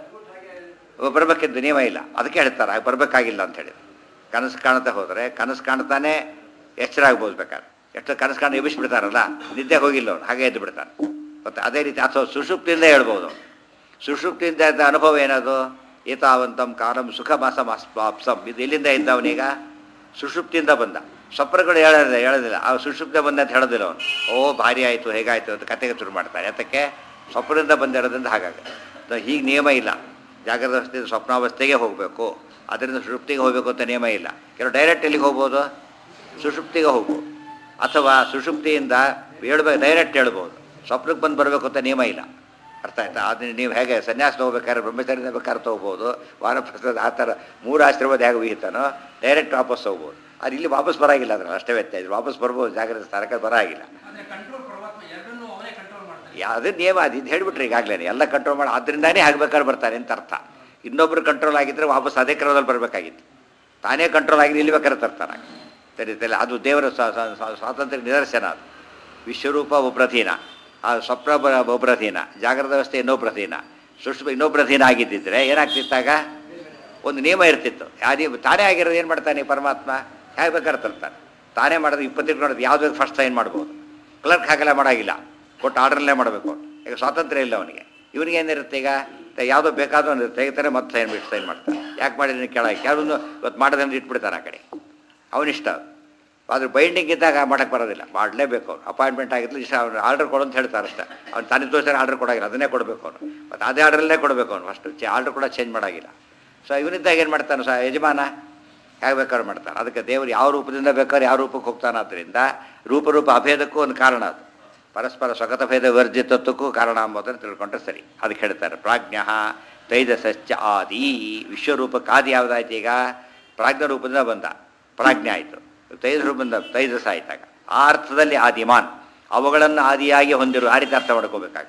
ಬರಬೇಕಿದ್ದು ನಿಯಮ ಇಲ್ಲ ಅದಕ್ಕೆ ಹೇಳ್ತಾರೆ ಆಗ ಬರಬೇಕಾಗಿಲ್ಲ ಅಂತ ಹೇಳಿ ಕನಸು ಕಾಣ್ತಾ ಹೋದರೆ ಕನಸು ಕಾಣ್ತಾನೆ ಎಚ್ಚರ ಆಗ್ಬೋದು ಬೇಕಾದ್ರೆ ಎಷ್ಟು ಕನಸು ಕಾಣ ಎಬ್ಬಿಸ್ಬಿಡ್ತಾರಲ್ಲ ನಿದ್ದೆ ಹೋಗಿಲ್ಲ ಅವನು ಹಾಗೆ ಎದ್ದು ಬಿಡ್ತಾನೆ ಮತ್ತು ಅದೇ ರೀತಿ ಅಥವಾ ಸುಷುಪ್ತಿಯಿಂದ ಹೇಳ್ಬೋದು ಸುಷುಪ್ತಿಯಿಂದ ಇದ್ದ ಅನುಭವ ಏನದು ಏತಾವಂತಂ ಕಾಲಂ ಸುಖ ಮಾಸ ಮಾಸ್ಪಾಪ್ಸಂ ಇದು ಎಲ್ಲಿಂದ ಇದ್ದ ಅವನೀಗ ಸುಷುಪ್ತಿಯಿಂದ ಬಂದ ಸ್ವಪ್ನಗಳು ಹೇಳೋದಿಲ್ಲ ಹೇಳೋದಿಲ್ಲ ಆ ಸುಷುಪ್ತ ಬಂದ ಅಂತ ಹೇಳೋದಿಲ್ಲ ಅವನು ಓ ಭಾರಿ ಆಯಿತು ಹೇಗಾಯಿತು ಅಂತ ಕತೆಗೆ ಶುರು ಮಾಡ್ತಾರೆ ಯಾತಕ್ಕೆ ಸ್ವಪ್ನದಿಂದ ಬಂದಿರೋದ್ರಿಂದ ಹಾಗಾಗುತ್ತೆ ಹೀಗೆ ನಿಯಮ ಇಲ್ಲ ಜಾಗ್ರತ ಅವಸ್ಥೆಯಿಂದ ಸ್ವಪ್ನಾವಸ್ಥೆಗೆ ಹೋಗಬೇಕು ಅದರಿಂದ ಸುಷುಪ್ತಿಗೆ ಹೋಗಬೇಕು ಅಂತ ನಿಯಮ ಇಲ್ಲ ಕೆಲವು ಡೈರೆಕ್ಟ್ ಎಲ್ಲಿಗೆ ಹೋಗ್ಬೋದು ಸುಷುಪ್ತಿಗೆ ಹೋಗ್ಬೋದು ಅಥವಾ ಸುಷುಪ್ತಿಯಿಂದ ಹೇಳ್ಬೇಕು ಡೈರೆಕ್ಟ್ ಹೇಳ್ಬೋದು ಸ್ವಪ್ನಕ್ಕೆ ಬಂದು ಬರಬೇಕು ಅಂತ ನಿಯಮ ಇಲ್ಲ ಅರ್ಥ ಆಯ್ತಾ ಅದನ್ನ ನೀವು ಹೇಗೆ ಸನ್ಯಾಸ ಹೋಗ್ಬೇಕಾದ್ರೆ ಬ್ರಹ್ಮಚಾರಿಯಿಂದ ಬೇಕಾದ್ರೆ ತೊಗೋಬೋದು ವಾನಪ್ರಸ್ಥದ ಆ ಥರ ಮೂರು ಆಶ್ರಮದ ಹೇಗೆ ವಿಹಿತನೋ ಡೈರೆಕ್ಟ್ ವಾಪಸ್ ಹೋಗ್ಬೋದು ಅದು ಇಲ್ಲಿ ವಾಪಸ್ ಬರಾಗಿಲ್ಲ ಅದ್ರ ಅಷ್ಟೇ ವ್ಯತ್ಯಾಸ ವಾಪಸ್ ಬರ್ಬೋದು ಜಾಗ್ರತೆ ಸ್ಥಾನಕ್ಕೆ ಬರಾಗಿಲ್ಲ ಅಂದ್ರೆ ಕಂಟ್ರೋಲ್ ಪರಮಾತ್ಮ ಎರಡನ್ನೂ ಅವನೇ ಕಂಟ್ರೋಲ್ ಮಾಡ್ತಾನೆ ಯಾವುದೇ ನಿಯಮ ಅದು ಇದು ಹೇಳಿಬಿಟ್ರೆ ಈಗಾಗಲೇ ಎಲ್ಲ ಕಂಟ್ರೋಲ್ ಮಾಡಿ ಅದರಿಂದಾನೇ ಆಗ್ಬೇಕಾದ್ರೆ ಬರ್ತಾರೆ ಅಂತ ಅರ್ಥ ಇನ್ನೊಬ್ರು ಕಂಟ್ರೋಲ್ ಆಗಿದ್ದರೆ ವಾಪಸ್ ಅದೇ ಕ್ರಮದಲ್ಲಿ ಬರಬೇಕಾಗಿತ್ತು ತಾನೇ ಕಂಟ್ರೋಲ್ ಆಗಿ ನಿಲ್ಬೇಕಾದ್ರೆ ತರ್ತಾನೆ ಸರಿ ಸರಿ ಅದು ದೇವರ ಸ್ವ- ಸ್ವ- ಸ್ವ- ಸ್ವಾತಂತ್ರ್ಯ ನಿದರ್ಶನ ಅದು ವಿಶ್ವರೂಪ ಒಬ್ರಧೀನ ಆ ಸ್ವಪ್ನ ಬ- ಒಬ್ರಧೀನ ಜಾಗ್ರತ ವ್ಯವಸ್ಥೆ ಇನ್ನೊಬ್ರಧೀನ ಸುಷ್ಮ ಇನ್ನೊಬ್ರಧೀನ ಆಗಿದ್ದಿದ್ರೆ ಏನಾಗ್ತಿತ್ತಾಗ ಒಂದು ನಿಯಮ ಇರ್ತಿತ್ತು ಯಾವ್ದು ತಾನೇ ಆಗಿರೋದು ಏನು ಮಾಡ್ತಾನೆ ಪರಮಾತ್ಮ ಹೇಗೆ ಬೇಕಾದ್ರೆ ತರ್ತಾನೆ ತಾನೇ ಮಾಡೋದು ಇಪ್ಪತ್ತಿಟ್ಟು ನೋಡೋದು ಯಾವ್ದು ಫಸ್ಟ್ ಸೈನ್ ಮಾಡ್ಬೋದು ಕ್ಲರ್ಕ್ ಹಾಗೆಲ್ಲ ಮಾಡೋಂಗಿಲ್ಲ ಕೊಟ್ಟು ಆರ್ಡ್ರಲ್ಲೇ ಮಾಡಬೇಕು ಈಗ ಸ್ವಾತಂತ್ರ್ಯ ಇಲ್ಲ ಅವನಿಗೆ ಇವನಿಗೆ ಏನಿರುತ್ತೆ ಈಗ ತ- ಯಾವುದೋ ಬೇಕಾದ್ರೂ ಒಂದು ತೆಗಿತಾರೆ ಮತ್ತೆ ಸೈನ್ ಬಿಟ್ಟು ಸೈನ್ ಮಾಡ್ತಾನೆ ಯಾಕೆ ಮಾಡಿದ್ರೆ ಕೆಳಗೆ ಯಾವುದೊಂದು ಇವತ್ತು ಮಾಡೋದಂದ್ರೆ ಇಟ್ಬಿಡ್ತಾನೆ ಆ ಕಡೆ ಅವನಿಷ್ಟ ಆದ್ರೆ ಬೈಂಡಿಂಗ್ ಇದ್ದಾಗ ಮಾಡಕ್ಕೆ ಬರೋದಿಲ್ಲ ಮಾಡಲೇಬೇಕು ಅವ್ನು ಅಪಾಯಿಂಟ್ಮೆಂಟ್ ಆಗಿತ್ತು ಇಷ್ಟ ಅವ್ನು ಆರ್ಡರ್ ಕೊಡು ಅಂತ ಹೇಳ್ತಾರೆ ಅಷ್ಟೇ ಅವ್ನು ತಾನೇ ತೋರಿಸ್ತಾರೆ ಆರ್ಡರ್ ಕೊಡೋಗಿಲ್ಲ ಅದನ್ನೇ ಕೊಡಬೇಕು ಅವನು ಮತ್ತು ಅದೇ ಆರ್ಡ್ರಲ್ಲೇ ಕೊಡಬೇಕು ಅವನು ಫಸ್ಟ್ ಚೆ ಆರ್ಡರ್ ಕೂಡ ಚೇಂಜ್ ಮಾಡೋಂಗಿಲ್ಲ ಸೊ ಇವನಿದ್ದಾಗ ಏನು ಮಾಡ್ತಾನೆ ಸ ಯಜಮಾನ ಹೇಗೆ ಬೇಕಾದ್ರೂ ಮಾಡ್ತಾನೆ ಅದಕ್ಕೆ ದೇವರು ಯಾವ ರೂಪದಿಂದ ಬೇಕಾದ್ರೆ ಯಾವ ರೂಪಕ್ಕೆ ಹೋಗ್ತಾನೆ ಆದ್ದರಿಂದ ರೂಪರೂಪ ಅಭೇದಕ್ಕೂ ಒಂದು ಕಾರಣ ಅದು ಪರಸ್ಪರ ಸ್ವಗತ ಭೇದ ವರ್ಜಿತತ್ವಕ್ಕೂ ಕಾರಣ ಅಂಬೋದನ್ನು ತಿಳ್ಕೊಂಡ್ರೆ ಸರಿ ಅದಕ್ಕೆ ಹೇಳ್ತಾರೆ ಪ್ರಾಜ್ಞ ತೈಜಸಶ್ಚ ಆದಿ ವಿಶ್ವರೂಪಕ್ಕೆ ಆದಿ ಯಾವುದಾಯ್ತು ಈಗ ಪ್ರಾಜ್ಞ ರೂಪದಿಂದ ಬಂದ ಪ್ರಾಜ್ಞೆ ಆಯಿತು ತೈಜ ರೂಪದಿಂದ ತೈಜಸ ಆಯ್ತಾಗ ಆ ಅರ್ಥದಲ್ಲಿ ಆದಿಮಾನ್ ಅವುಗಳನ್ನು ಆದಿಯಾಗಿ ಹೊಂದಿರುವ ಆ ರೀತಿ ಅರ್ಥ ಮಾಡ್ಕೋಬೇಕಾಗ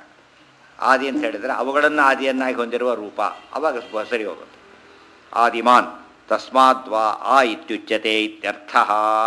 ಆದಿ ಅಂತ ಹೇಳಿದರೆ ಅವುಗಳನ್ನು ಆದಿಯನ್ನಾಗಿ ಹೊಂದಿರುವ ರೂಪ ಅವಾಗ ಸ್ವ- ಸರಿ ಹೋಗುತ್ತೆ ಆದಿಮಾನ್ ತಸ್ಮಾದ್ವಾ ಆ ಇತ್ಯುಚ್ಯತೆ ಇತ್ಯರ್ಥ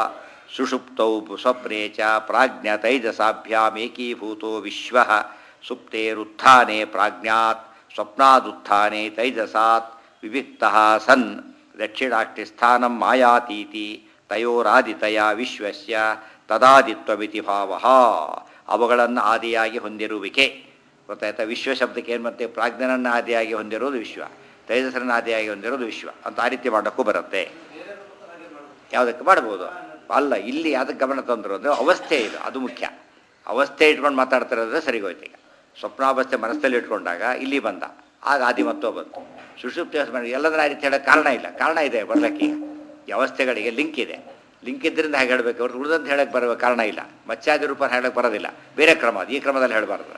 ಸುಷುಪ್ತೌ ಸ್ವಪ್ನೆ ಚ ಪ್ರಾಜ್ಞ ತೈಜಸಾಭ್ಯಾಮೇಕೀಭೂತೋ ವಿಶ್ವ ಸುಪ್ತೇರುತ್ಥಾನೆ ಪ್ರಾಜ್ಞಾತ್ ಸ್ವಪ್ನಾದುತ್ಥಾನೆ ತೈಜಸಾತ್ ವಿವಿಕ್ತ ಸನ್ ದಕ್ಷಿಣಾಷ್ಟಿಸ್ಥಾನಂ ಮಾಯಾತೀತಿ ತಯೋರಾದಿತಯ ವಿಶ್ವಸ್ಯ ತದಾದಿತ್ವಮಿತಿ ಭಾವ ಅವುಗಳನ್ನು ಆದಿಯಾಗಿ ಹೊಂದಿರುವಿಕೆ ಗೊತ್ತಾಯ್ತಾ ವಿಶ್ವ ಶಬ್ದಕ್ಕೆ ಏನು ಮತ್ತೆ ಪ್ರಾಜ್ಞನನ್ನು ಆದಿಯಾಗಿ ಹೊಂದಿರೋದು ವಿಶ್ವ ತೈಜಸರನ್ನ ಆದಿಯಾಗಿ ಹೊಂದಿರೋದು ವಿಶ್ವ ಅಂತ ಆ ರೀತಿ ಮಾಡೋಕ್ಕೂ ಬರುತ್ತೆ ಯಾವುದಕ್ಕೆ ಮಾಡ್ಬೋದು ಅಲ್ಲ ಇಲ್ಲಿ ಅದಕ್ಕೆ ಗಮನ ತಂದರು ಅಂದರೆ ಅವಸ್ಥೆ ಇದು ಅದು ಮುಖ್ಯ ಅವಸ್ಥೆ ಇಟ್ಕೊಂಡು ಮಾತಾಡ್ತಿರೋದ್ರೆ ಸರಿಗೋಯ್ತು ಈಗ ಸ್ವಪ್ನಾವಸ್ಥೆ ಮನಸ್ಸಲ್ಲಿ ಇಟ್ಕೊಂಡಾಗ ಇಲ್ಲಿ ಬಂದ ಆಗ ಆದಿಮತ್ವ ಬಂತು ಸುಷುಪ್ತಿ ಮಾಡಿ ಎಲ್ಲದನ್ನ ಆ ರೀತಿ ಹೇಳೋಕ್ಕೆ ಕಾರಣ ಇಲ್ಲ ಕಾರಣ ಇದೆ ಬರ್ಲಿಕ್ಕೆ ಈಗ ಈ ಅವಸ್ಥೆಗಳಿಗೆ ಲಿಂಕ್ ಇದೆ ಲಿಂಕ್ ಇದ್ದರಿಂದ ಹಾಗೆ ಹೇಳಬೇಕು ಅವ್ರು ಉಳಿದಂತ ಹೇಳಕ್ಕೆ ಬರುವ ಕಾರಣ ಇಲ್ಲ ಮತ್ಸ್ಯಾದಿ ರೂಪ ಹೇಳಕ್ಕೆ ಬರೋದಿಲ್ಲ ಬೇರೆ ಕ್ರಮ ಅದು ಈ ಕ್ರಮದಲ್ಲಿ ಹೇಳಬಾರ್ದು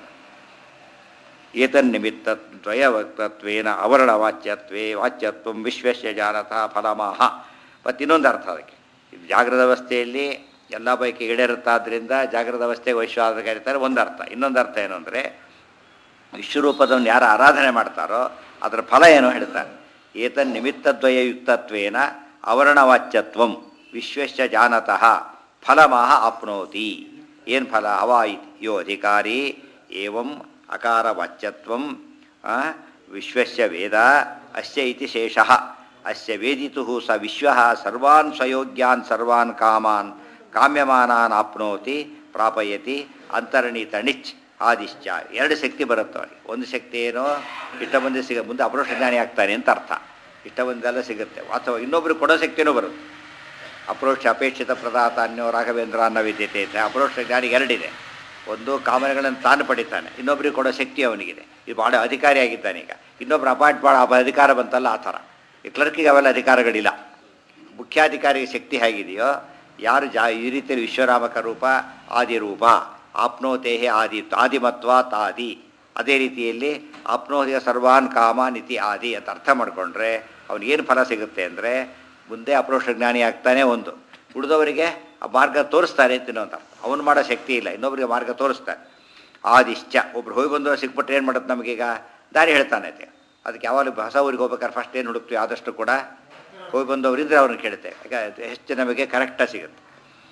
ಏತನ್ನಿಮಿತ್ತ ದ್ವಯವಕ್ತತ್ವೇನ ಅವರಣ ವಾಚ್ಯತ್ವೇ ವಾಚ್ಯತ್ವ ವಿಶ್ವಸ್ಯ ಜಾನತಃ ಫಲಮಾಹ ಮತ್ತು ಇನ್ನೊಂದು ಅರ್ಥ ಅದಕ್ಕೆ ಇದು ಜಾಗೃತ ಅವಸ್ಥೆಯಲ್ಲಿ ಎಲ್ಲ ಪೈಕಿ ಈಡೇರುತ್ತಾದ್ರಿಂದ ಜಾಗೃತ ಅವಸ್ಥೆಗೆ ವೈಶ್ವ ಅಂತ ಕರೀತಾರೆ ಒಂದು ಅರ್ಥ ಇನ್ನೊಂದು ಅರ್ಥ ಏನು ಅಂದರೆ ವಿಶ್ವರೂಪದವನ್ನು ಯಾರು ಆರಾಧನೆ ಮಾಡ್ತಾರೋ ಅದರ ಫಲ ಏನು ಹೇಳ್ತಾರೆ ಏತನ್ ನಿಮಿತ್ತದ್ವಯಯುಕ್ತತ್ವೇನ ಅವರಣವಾಚ್ಯತ್ವಂ ವಿಶ್ವಶ್ಚ ಜಾನತಃ ಫಲಮಾಹ ಆಪ್ನೋತಿ ಏನು ಫಲ ಅವಾ ಇತಿ ಯೋ ಅಧಿಕಾರಿ ಏವಂ ಅಕಾರವಾಚ್ಯತ್ವಂ ಆ, ವಿಶ್ವಸ್ಯ ವೇದ ಅಸ್ಯ ಇತಿ ಶೇಷಃ ಅಸ್ಯ ವೇದಿತು ಸ ವಿಶ್ವ ಸರ್ವಾನ್ ಸ್ವಯೋಗ್ಯಾನ್ ಸರ್ವಾನ್ ಕಾಮಾನ್ ಕಾಮ್ಯಮಾನಾನ್ ಆಪ್ನೋತಿ ಪ್ರಾಪಯತಿ ಅಂತರ್ಣೀತ ಣಿಚ್ ಆದಿಶ್ಚ ಎರಡು ಶಕ್ತಿ ಬರುತ್ತೆ ಅವನಿಗೆ ಒಂದು ಶಕ್ತಿ ಏನೋ ಇಷ್ಟ ಬಂದು ಸಿಗ ಮುಂದೆ ಅಪರೋಕ್ಷ ಜ್ಞಾನಿ ಆಗ್ತಾನೆ ಅಂತ ಅರ್ಥ ಇಷ್ಟ ಬಂದೆಲ್ಲ ಸಿಗುತ್ತೆ ಅಥವಾ ಇನ್ನೊಬ್ರಿಗೆ ಕೊಡೋ ಶಕ್ತಿನೂ ಬರುತ್ತೆ ಅಪರೋಕ್ಷ ಅಪೇಕ್ಷಿತ ಪ್ರದಾತ ಅನ್ಯೋ ರಾಘವೇಂದ್ರ ಅನ್ನೋ ವಿದ್ಯತೆ ಇದೆ ಅಪರೋಕ್ಷ ಜ್ಞಾನಿಗೆ ಎರಡಿದೆ ಒಂದು ಕಾಮನೆಗಳನ್ನು ತಾನು ಪಡಿತಾನೆ ಇನ್ನೊಬ್ರಿಗೆ ಕೊಡೋ ಶಕ್ತಿ ಅವನಿಗಿದೆ ಇದು ಭಾಳ ಅಧಿಕಾರಿ ಆಗಿದ್ದಾನೆ ಈಗ ಇನ್ನೊಬ್ರು ಅಪಾಯಿಂಟ್ ಮಾಡೋ ಅಪ- ಅಧಿಕಾರ ಬಂತಲ್ಲ ಆ ಥರ ಈ ಕ್ಲರ್ಕಿಗೆ ಅವೆಲ್ಲ ಅಧಿಕಾರಗಳಿಲ್ಲ ಮುಖ್ಯಾಧಿಕಾರಿಗೆ ಶಕ್ತಿ ಹೇಗಿದೆಯೋ ಯಾರು ಜಾ ಈ ರೀತಿಯಲ್ಲಿ ವಿಶ್ವರಾಮಕ ರೂಪ ಆದಿರೂಪ ಆಪ್ನೋತೇಹೆ ಆದಿ ಆದಿಮತ್ವ ತಾದಿ ಅದೇ ರೀತಿಯಲ್ಲಿ ಆಪ್ನೋತಿಯ ಸರ್ವಾನ್ ಕಾಮಾನ್ ಇತಿ ಆದಿ ಅಂತ ಅರ್ಥ ಮಾಡಿಕೊಂಡ್ರೆ ಅವನಿಗೇನು ಫಲ ಸಿಗುತ್ತೆ ಅಂದರೆ ಮುಂದೆ ಅಪ್ರೋಕ್ಷ ಜ್ಞಾನಿ ಆಗ್ತಾನೆ ಒಂದು ಉಳಿದವರಿಗೆ ಆ ಮಾರ್ಗ ತೋರಿಸ್ತಾನೆ ಅಂತ ಇನ್ನೊಂದು ಅರ್ಥ ಅವನು ಮಾಡೋ ಶಕ್ತಿ ಇಲ್ಲ ಇನ್ನೊಬ್ಬರಿಗೆ ಮಾರ್ಗ ತೋರಿಸ್ತಾನೆ ಆದಿಶ್ಚ ಒಬ್ರು ಹೋಗಿ ಬಂದು ಸಿಕ್ಬಿಟ್ರೆ ಏನು ಮಾಡುತ್ತೆ ನಮಗೀಗ ದಾರಿ ಹೇಳ್ತಾನೆ ಐತೆ ಅದಕ್ಕೆ ಯಾವಾಗಲೂ ಹೊಸ ಊರಿಗೆ ಹೋಗ್ಬೇಕಾದ್ರೆ ಫಸ್ಟ್ ಏನು ಹುಡುಕ್ತೀವಿ ಆದಷ್ಟು ಕೂಡ ಹೋಗಿ ಬಂದವರಿದ್ರೆ ಅವ್ರನ್ನ ಕೇಳುತ್ತೆ ಈಗ ಹೆಚ್ಚು ನಮಗೆ ಕರೆಕ್ಟಾಗಿ ಸಿಗುತ್ತೆ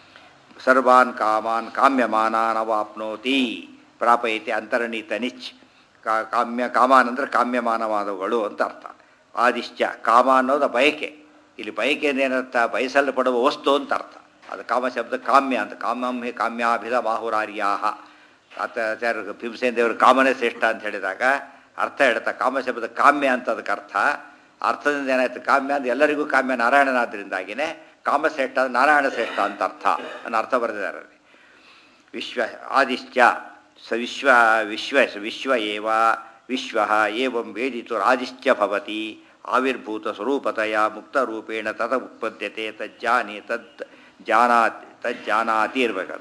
ಸರ್ವಾನ್ ಕಾಮಾನ್ ಕಾಮ್ಯಮಾನಾನ್ ಅವಾಪ್ನೋತಿ ಪ್ರಾಪಯತಿ ಅಂತರ್ಣೀತ ನಿಚ್ ಕಾ ಕಾಮ್ಯ ಕಾಮಾನ್ ಅಂದರೆ ಕಾಮ್ಯಮಾನವಾದವುಗಳು ಅಂತ ಅರ್ಥ ಆದಿಶ್ಚ ಕಾಮ ಅನ್ನೋದು ಬಯಕೆ ಇಲ್ಲಿ ಬಯಕೆ ಏನರ್ಥ ಬಯಸಲ್ಪಡುವ ವಸ್ತು ಅಂತ ಅರ್ಥ ಅದು ಕಾಮ ಶಬ್ದ ಕಾಮ್ಯ ಅಂತ ಕಾಮ್ಯಂ ಹಿ ಕಾಮ್ಯಾಭಿಧ ಬಾಹುರಾರ್ಯಾಹ ಆತ ಆಚಾರ್ಯ ಭೀಮಸೇನ ದೇವರು ಕಾಮನೇ ಶ್ರೇಷ್ಠ ಅಂತ ಹೇಳಿದಾಗ ಅರ್ಥ ಹೇಳ್ತಾ ಕಾಮ ಶಬ್ದ ಕಾಮ್ಯ ಅಂತ ಅದಕ್ಕೆ ಅರ್ಥ ಅರ್ಥದಿಂದ ಏನಾಯ್ತು ಕಾಮ್ಯ ಅಂದ್ರೆ ಎಲ್ಲರಿಗೂ ಕಾಮ್ಯ ನಾರಾಯಣನಾದ್ದರಿಂದಾಗಿನೇ ಕಾಮಶ್ರೇಷ್ಠ ಅಂದ್ರೆ ನಾರಾಯಣ ಶ್ರೇಷ್ಠ ಅಂತ ಅರ್ಥ ಅನ್ನೋ ಅರ್ಥ ಬರೆದಿದ್ದಾರೆ ಅಲ್ಲಿ. ವಿಶ್ವ ಆದಿಶ್ಚ ಸ ವಿಶ್ವ ವಿಶ್ವ ವಿಶ್ವ ಏವ ವಿಶ್ವ ಏವಂ ವೇದಿತು ಆದಿಶ್ಚ ಭವತಿ ಆವಿರ್ಭೂತ ಸ್ವರೂಪತೆಯ ಮುಕ್ತರೂಪೇಣ ತದ ಉತ್ಪದ್ಯತೆ ತಜ್ಜಾನಿ ತದ್ ಜಾನಾತಿ ತಜ್ಜಾನಾತಿ ಇರಬೇಕದು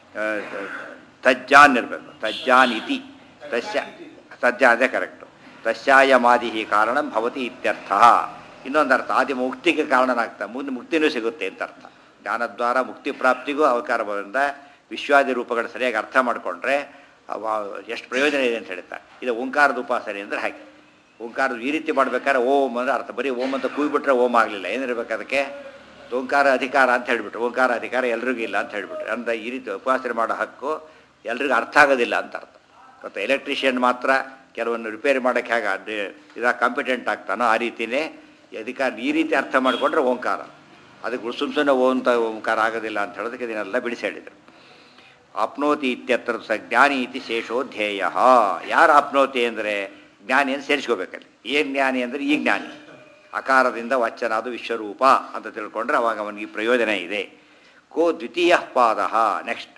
ತಜ್ಜಾನ್ ಇರಬೇಕು ತಜ್ಜಾನ್ ಇತಿ ತಸ್ಯ ತಜ್ಜ ಅದೇ ಕರೆಕ್ಟು ತಸ್ಯಾಯಮಾದಿ ಕಾರಣಂ ಭವತಿ ಇತ್ಯರ್ಥ ಇನ್ನೊಂದು ಅರ್ಥ ಆದಿ ಮುಕ್ತಿಗೆ ಕಾರಣನಾಗ್ತಾ ಮುಂದೆ ಮುಕ್ತಿನೂ ಸಿಗುತ್ತೆ ಅಂತ ಅರ್ಥ ಜ್ಞಾನದ್ವಾರ ಮುಕ್ತಿ ಪ್ರಾಪ್ತಿಗೂ ಅವಕಾಶ ಬರೋದ್ರಿಂದ ವಿಶ್ವಾದಿ ರೂಪಗಳು ಸರಿಯಾಗಿ ಅರ್ಥ ಮಾಡಿಕೊಂಡ್ರೆ ಎಷ್ಟು ಪ್ರಯೋಜನ ಇದೆ ಅಂತ ಹೇಳ್ತಾರೆ ಇದು ಓಂಕಾರದ ಉಪಾಸನೆ ಅಂದರೆ ಹಾಗೆ ಓಂಕಾರ ಈ ರೀತಿ ಮಾಡ್ಬೇಕಾದ್ರೆ ಓಂ ಅಂದರೆ ಅರ್ಥ ಬರೀ ಓಂ ಅಂತ ಕೂಯ್ಬಿಟ್ರೆ ಓಂ ಆಗಲಿಲ್ಲ ಏನಿರ್ಬೇಕು ಅದಕ್ಕೆ ಓಂಕಾರ ಅಧಿಕಾರ ಅಂತ ಹೇಳಿಬಿಟ್ರು ಓಂಕಾರ ಅಧಿಕಾರ ಎಲ್ರಿಗೂ ಇಲ್ಲ ಅಂತ ಹೇಳಿಬಿಟ್ರು ಅಂದ್ರೆ ಈ ರೀತಿ ಉಪಾಸನೆ ಮಾಡೋ ಹಕ್ಕು ಎಲ್ರಿಗೂ ಅರ್ಥ ಆಗೋದಿಲ್ಲ ಅಂತ ಅರ್ಥ ಮತ್ತು ಎಲೆಕ್ಟ್ರಿಷಿಯನ್ ಮಾತ್ರ ಕೆಲವನ್ನು ರಿಪೇರಿ ಮಾಡೋಕ್ಕೆ ಹೇಗೆ ಅದು ಇದಾಗ ಕಾಂಪಿಟೆಂಟ್ ಆಗ್ತಾನೋ ಆ ರೀತಿಯೇ ಈ ಅಧಿಕಾರ ಈ ರೀತಿ ಅರ್ಥ ಮಾಡಿಕೊಂಡ್ರೆ ಓಂಕಾರ ಅದಕ್ಕೆ ಸುಮ್ ಸುಮ್ಮನೆ ಓಂತ ಓಂಕಾರ ಆಗೋದಿಲ್ಲ ಅಂತ ಹೇಳೋದಕ್ಕೆ ಇದನ್ನೆಲ್ಲ ಬಿಡಿಸಿ ಹೇಳಿದರು ಆಪ್ನೋತಿ ಇತ್ಯತ್ರ ಸ ಜ್ಞಾನಿ ಇತಿ ಶೇಷೋಧ್ಯೇಯ ಯಾರು ಆಪ್ನೋತಿ ಅಂದರೆ ಜ್ಞಾನಿಯನ್ನು ಸೇರಿಸ್ಕೋಬೇಕಲ್ಲಿ ಏನು ಜ್ಞಾನಿ ಅಂದರೆ ಈ ಜ್ಞಾನಿ ಅಕಾರದಿಂದ ವಚನಾದ ವಿಶ್ವರೂಪ ಅಂತ ತಿಳ್ಕೊಂಡ್ರೆ ಅವಾಗ ಅವನಿಗೆ ಈ ಪ್ರಯೋಜನ ಇದೆ ಕೋ ದ್ವಿತೀಯ ಪಾದ ನೆಕ್ಸ್ಟ್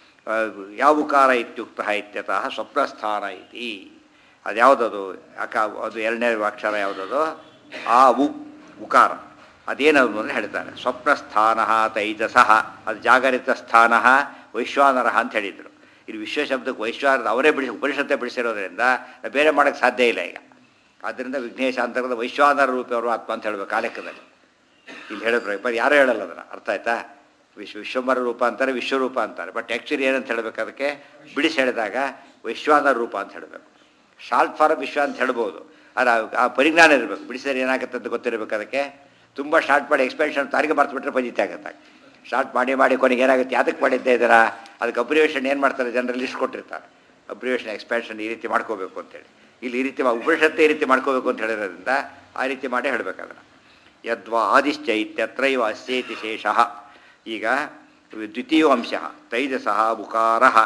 ಯಾವ ಉಕಾರ ಇತ್ಯುಕ್ತ ಇತ್ಯತಃ ಸ್ವಪ್ನಸ್ಥಾನ ಇತಿ ಅದ್ಯಾವುದದು ಅಕ ಅದು ಎರಡನೇ ಅಕ್ಷರ ಯಾವುದದು ಆ ಉ ಉಕಾರ ಅದೇನದು ಅಂದರೆ ಹೇಳ್ತಾರೆ ಸ್ವಪ್ನಸ್ಥಾನ ತೈಜಸಃ ಅದು ಜಾಗರಿತ ಸ್ಥಾನ ವೈಶ್ವಾನರ ಅಂತ ಹೇಳಿದರು ಇದು ವಿಶ್ವ ಶಬ್ದಕ್ಕೆ ವೈಶ್ವಾನರ ಅವರೇ ಬಿಡಿಸಿ ಉಪನಿಷತ್ತೆ ಬಿಡಿಸಿರೋದ್ರಿಂದ ಬೇರೆ ಮಾಡೋಕ್ಕೆ ಸಾಧ್ಯ ಇಲ್ಲ ಈಗ ಆದ್ದರಿಂದ ವಿಘ್ನೇಶ ಅಂತರದ ವೈಶ್ವಾನರ ರೂಪಿ ಅವರು ಆತ್ಮ ಅಂತ ಹೇಳಬೇಕು ಆ ಲೆಕ್ಕದಲ್ಲಿ ಇಲ್ಲಿ ಹೇಳಿದ್ರು ಬರೀ ಯಾರೂ ಹೇಳಲ್ಲ ಅದನ್ನು ಅರ್ಥ ಆಯ್ತಾ ವಿಶ್ವ ವಿಶ್ವಮರ ರೂಪ ಅಂತಾರೆ ವಿಶ್ವರೂಪ ಅಂತಾರೆ ಬಟ್ ಆ್ಯಕ್ಚುಲಿ ಏನಂತ ಹೇಳಬೇಕು ಅದಕ್ಕೆ ಬಿಡಿಸಿ ಹೇಳಿದಾಗ ವೈಶ್ವಾನರ ರೂಪ ಅಂತ ಹೇಳಬೇಕು ಶಾರ್ಟ್ ಫಾರಮ್ ವಿಶ್ವ ಅಂತ ಹೇಳ್ಬೋದು ಆದರೆ ಆ ಪರಿಜ್ಞಾನ ಇರಬೇಕು ಬಿಡಿಸಿದ್ರೆ ಏನಾಗುತ್ತೆ ಅಂತ ಗೊತ್ತಿರಬೇಕು ಅದಕ್ಕೆ ತುಂಬ ಶಾರ್ಟ್ ಮಾಡಿ ಎಕ್ಸ್ಪೆನ್ಷನ್ ತಾರಿಗೆ ಮರ್ತು ಪಜಿತೆ ಆಗುತ್ತೆ ಶಾರ್ಟ್ ಮಾಡಿ ಮಾಡಿ ಕೊನೆಗೆ ಏನಾಗುತ್ತೆ ಯಾತಕ್ಕೆ ಮಾಡಿದ್ದೆ ಇದರ ಅದಕ್ಕೆ ಅಬ್ರಿವೇಷನ್ ಏನು ಮಾಡ್ತಾರೆ ಜನರಲ್ಲಿ ಲಿಸ್ಟ್ ಕೊಟ್ಟಿರ್ತಾರೆ ಅಬ್ರಿವೇಷನ್ ಎಕ್ಸ್ಪ್ಯಾನ್ಷನ್ ಈ ರೀತಿ ಮಾಡ್ಕೋಬೇಕು ಅಂತೇಳಿ ಇಲ್ಲಿ ಈ ರೀತಿ ಉಪನಿಷತ್ತೆ ಈ ರೀತಿ ಮಾಡ್ಕೋಬೇಕು ಅಂತ ಹೇಳಿರೋದ್ರಿಂದ ಆ ರೀತಿ ಮಾಡಿ ಹೇಳಬೇಕಾದ್ರೆ ಯದ್ವಾ ಆದಿಶ್ಚ ಇತ್ಯತ್ರೈವ ಅಸ್ಯೇತಿ ಶೇಷಃ ಈಗ ದ್ವಿತೀಯೋ ಅಂಶ ತೈಜಸಃ ಉಕಾರ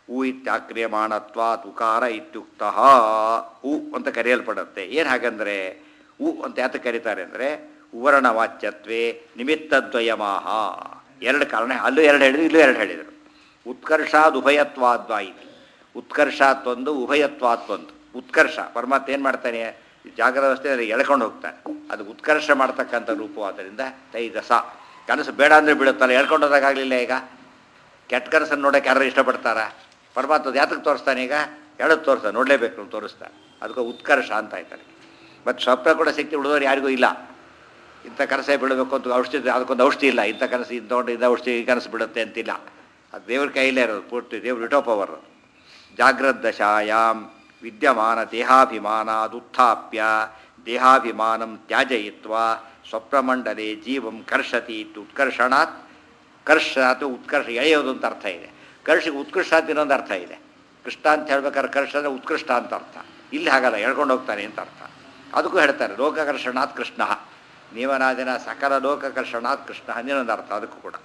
ಉ ಇತ್ಯಾಕ್ರಿಯಮಾಣತ್ವಾತ್ ಉಕಾರ ಇತ್ಯುಕ್ತ ಉ ಅಂತ ಕರೆಯಲ್ಪಡುತ್ತೆ ಏನು ಹಾಗಂದರೆ ಉ ಅಂತ ಯಾತ ಕರೀತಾರೆ ಅಂದರೆ ಉವರ್ಣ ವಾಚ್ಯತ್ವೇ ನಿಮಿತ್ತದ್ವಯಮಾಹ ಎರಡು ಕಾರಣ ಅಲ್ಲೂ ಎರಡು ಹೇಳಿದ್ರು ಇಲ್ಲೂ ಎರಡು ಹೇಳಿದರು ಉತ್ಕರ್ಷಾದ್ ಉಭಯತ್ವಾದ್ವಾ ಇತಿ ಉತ್ಕರ್ಷಾತ್ ಒಂದು ಉಭಯತ್ವಾತ್ ಒಂದು ಉತ್ಕರ್ಷ ಪರಮಾತ್ಮ ಏನು ಮಾಡ್ತಾನೆ ಈ ಜಾಗ್ರದ ಅವಸ್ಥೆಯಲ್ಲಿ ಎಳ್ಕೊಂಡು ಹೋಗ್ತಾನೆ ಅದು ಉತ್ಕರ್ಷ ಮಾಡ್ತಕ್ಕಂಥ ರೂಪವಾದ್ದರಿಂದ ತೈಜಸ ಕನಸು ಬೇಡ ಅಂದರೆ ಬೀಳುತ್ತಲ್ಲ ಎಳ್ಕೊಂಡು ಹೋದಾಗಲಿಲ್ಲ ಈಗ ಕೆಟ್ಟ ಕನಸನ್ನು ನೋಡೋಕೆ ಯಾರು ಇಷ್ಟಪಡ್ತಾರ ಪರಮಾತ್ಮ ಯಾತಕ್ಕೆ ತೋರಿಸ್ತಾನೆ ಈಗ ಹೇಳೋದು ತೋರಿಸ್ತಾನೆ ನೋಡಲೇಬೇಕು ಅಂತ ತೋರಿಸ್ತಾನೆ ಅದಕ್ಕೆ ಉತ್ಕರ್ಷ ಅಂತ ಆಯ್ತಾನೆ ಮತ್ತು ಸ್ವಪ್ನ ಕೂಡ ಶಕ್ತಿ ಉಳಿದವ್ರು ಯಾರಿಗೂ ಇಲ್ಲ ಇಂಥ ಕನಸೇ ಬೀಳಬೇಕು ಅಂತ ಔಷಧಿ ಅದಕ್ಕೊಂದು ಔಷಧಿ ಇಲ್ಲ ಇಂಥ ಕನಸು ಇಂಥ ಇಂಥ ಔಷಧಿ ಈ ಕನಸು ಬಿಡುತ್ತೆ ಅಂತಿಲ್ಲ ಅದು ದೇವ್ರ ಕೈಲೇ ಇರೋದು ಪೂರ್ತಿ ದೇವ್ರ ಇಟೋ ಪವರ್ ಜಾಗ್ರದ್ದಶಾಯಾಮ್ ವಿದ್ಯಮಾನ ದೇಹಾಭಿಮಾನಾದುತ್ಥಾಪ್ಯ ದೇಹಾಭಿಮಾನಂ ತ್ಯಾಜಯಿತ್ವ ಸ್ವಪ್ನಮಂಡಲೆ ಜೀವಂ ಕರ್ಷತಿ ಉತ್ಕರ್ಷಣಾತ್ ಕರ್ಷ ಅಥವಾ ಉತ್ಕರ್ಷ ಎಳೆಯೋದು ಅಂತ ಅರ್ಥ ಇದೆ ಕರ್ಷಿಗೆ ಉತ್ಕೃಷ್ಟ ಅಂತ ಇನ್ನೊಂದು ಅರ್ಥ ಇದೆ ಕೃಷ್ಣ ಅಂತ ಹೇಳ್ಬೇಕಾದ್ರೆ ಕರ್ಷ ಅಂದರೆ ಉತ್ಕೃಷ್ಟ ಅಂತ ಅರ್ಥ ಇಲ್ಲಿ ಹಾಗಲ್ಲ ಎಳ್ಕೊಂಡು ಹೋಗ್ತಾನೆ ಅಂತ ಅರ್ಥ ಅದಕ್ಕೂ ಹೇಳ್ತಾರೆ ಲೋಕಕರ್ಷಣಾತ್ ಕೃಷ್ಣ ನೀವನಾದಿನ ಸಕಲ ಲೋಕಕರ್ಷಣಾತ್ ಕೃಷ್ಣ ಇನ್ನೊಂದು ಅರ್ಥ ಅದಕ್ಕೂ ಕೂಡ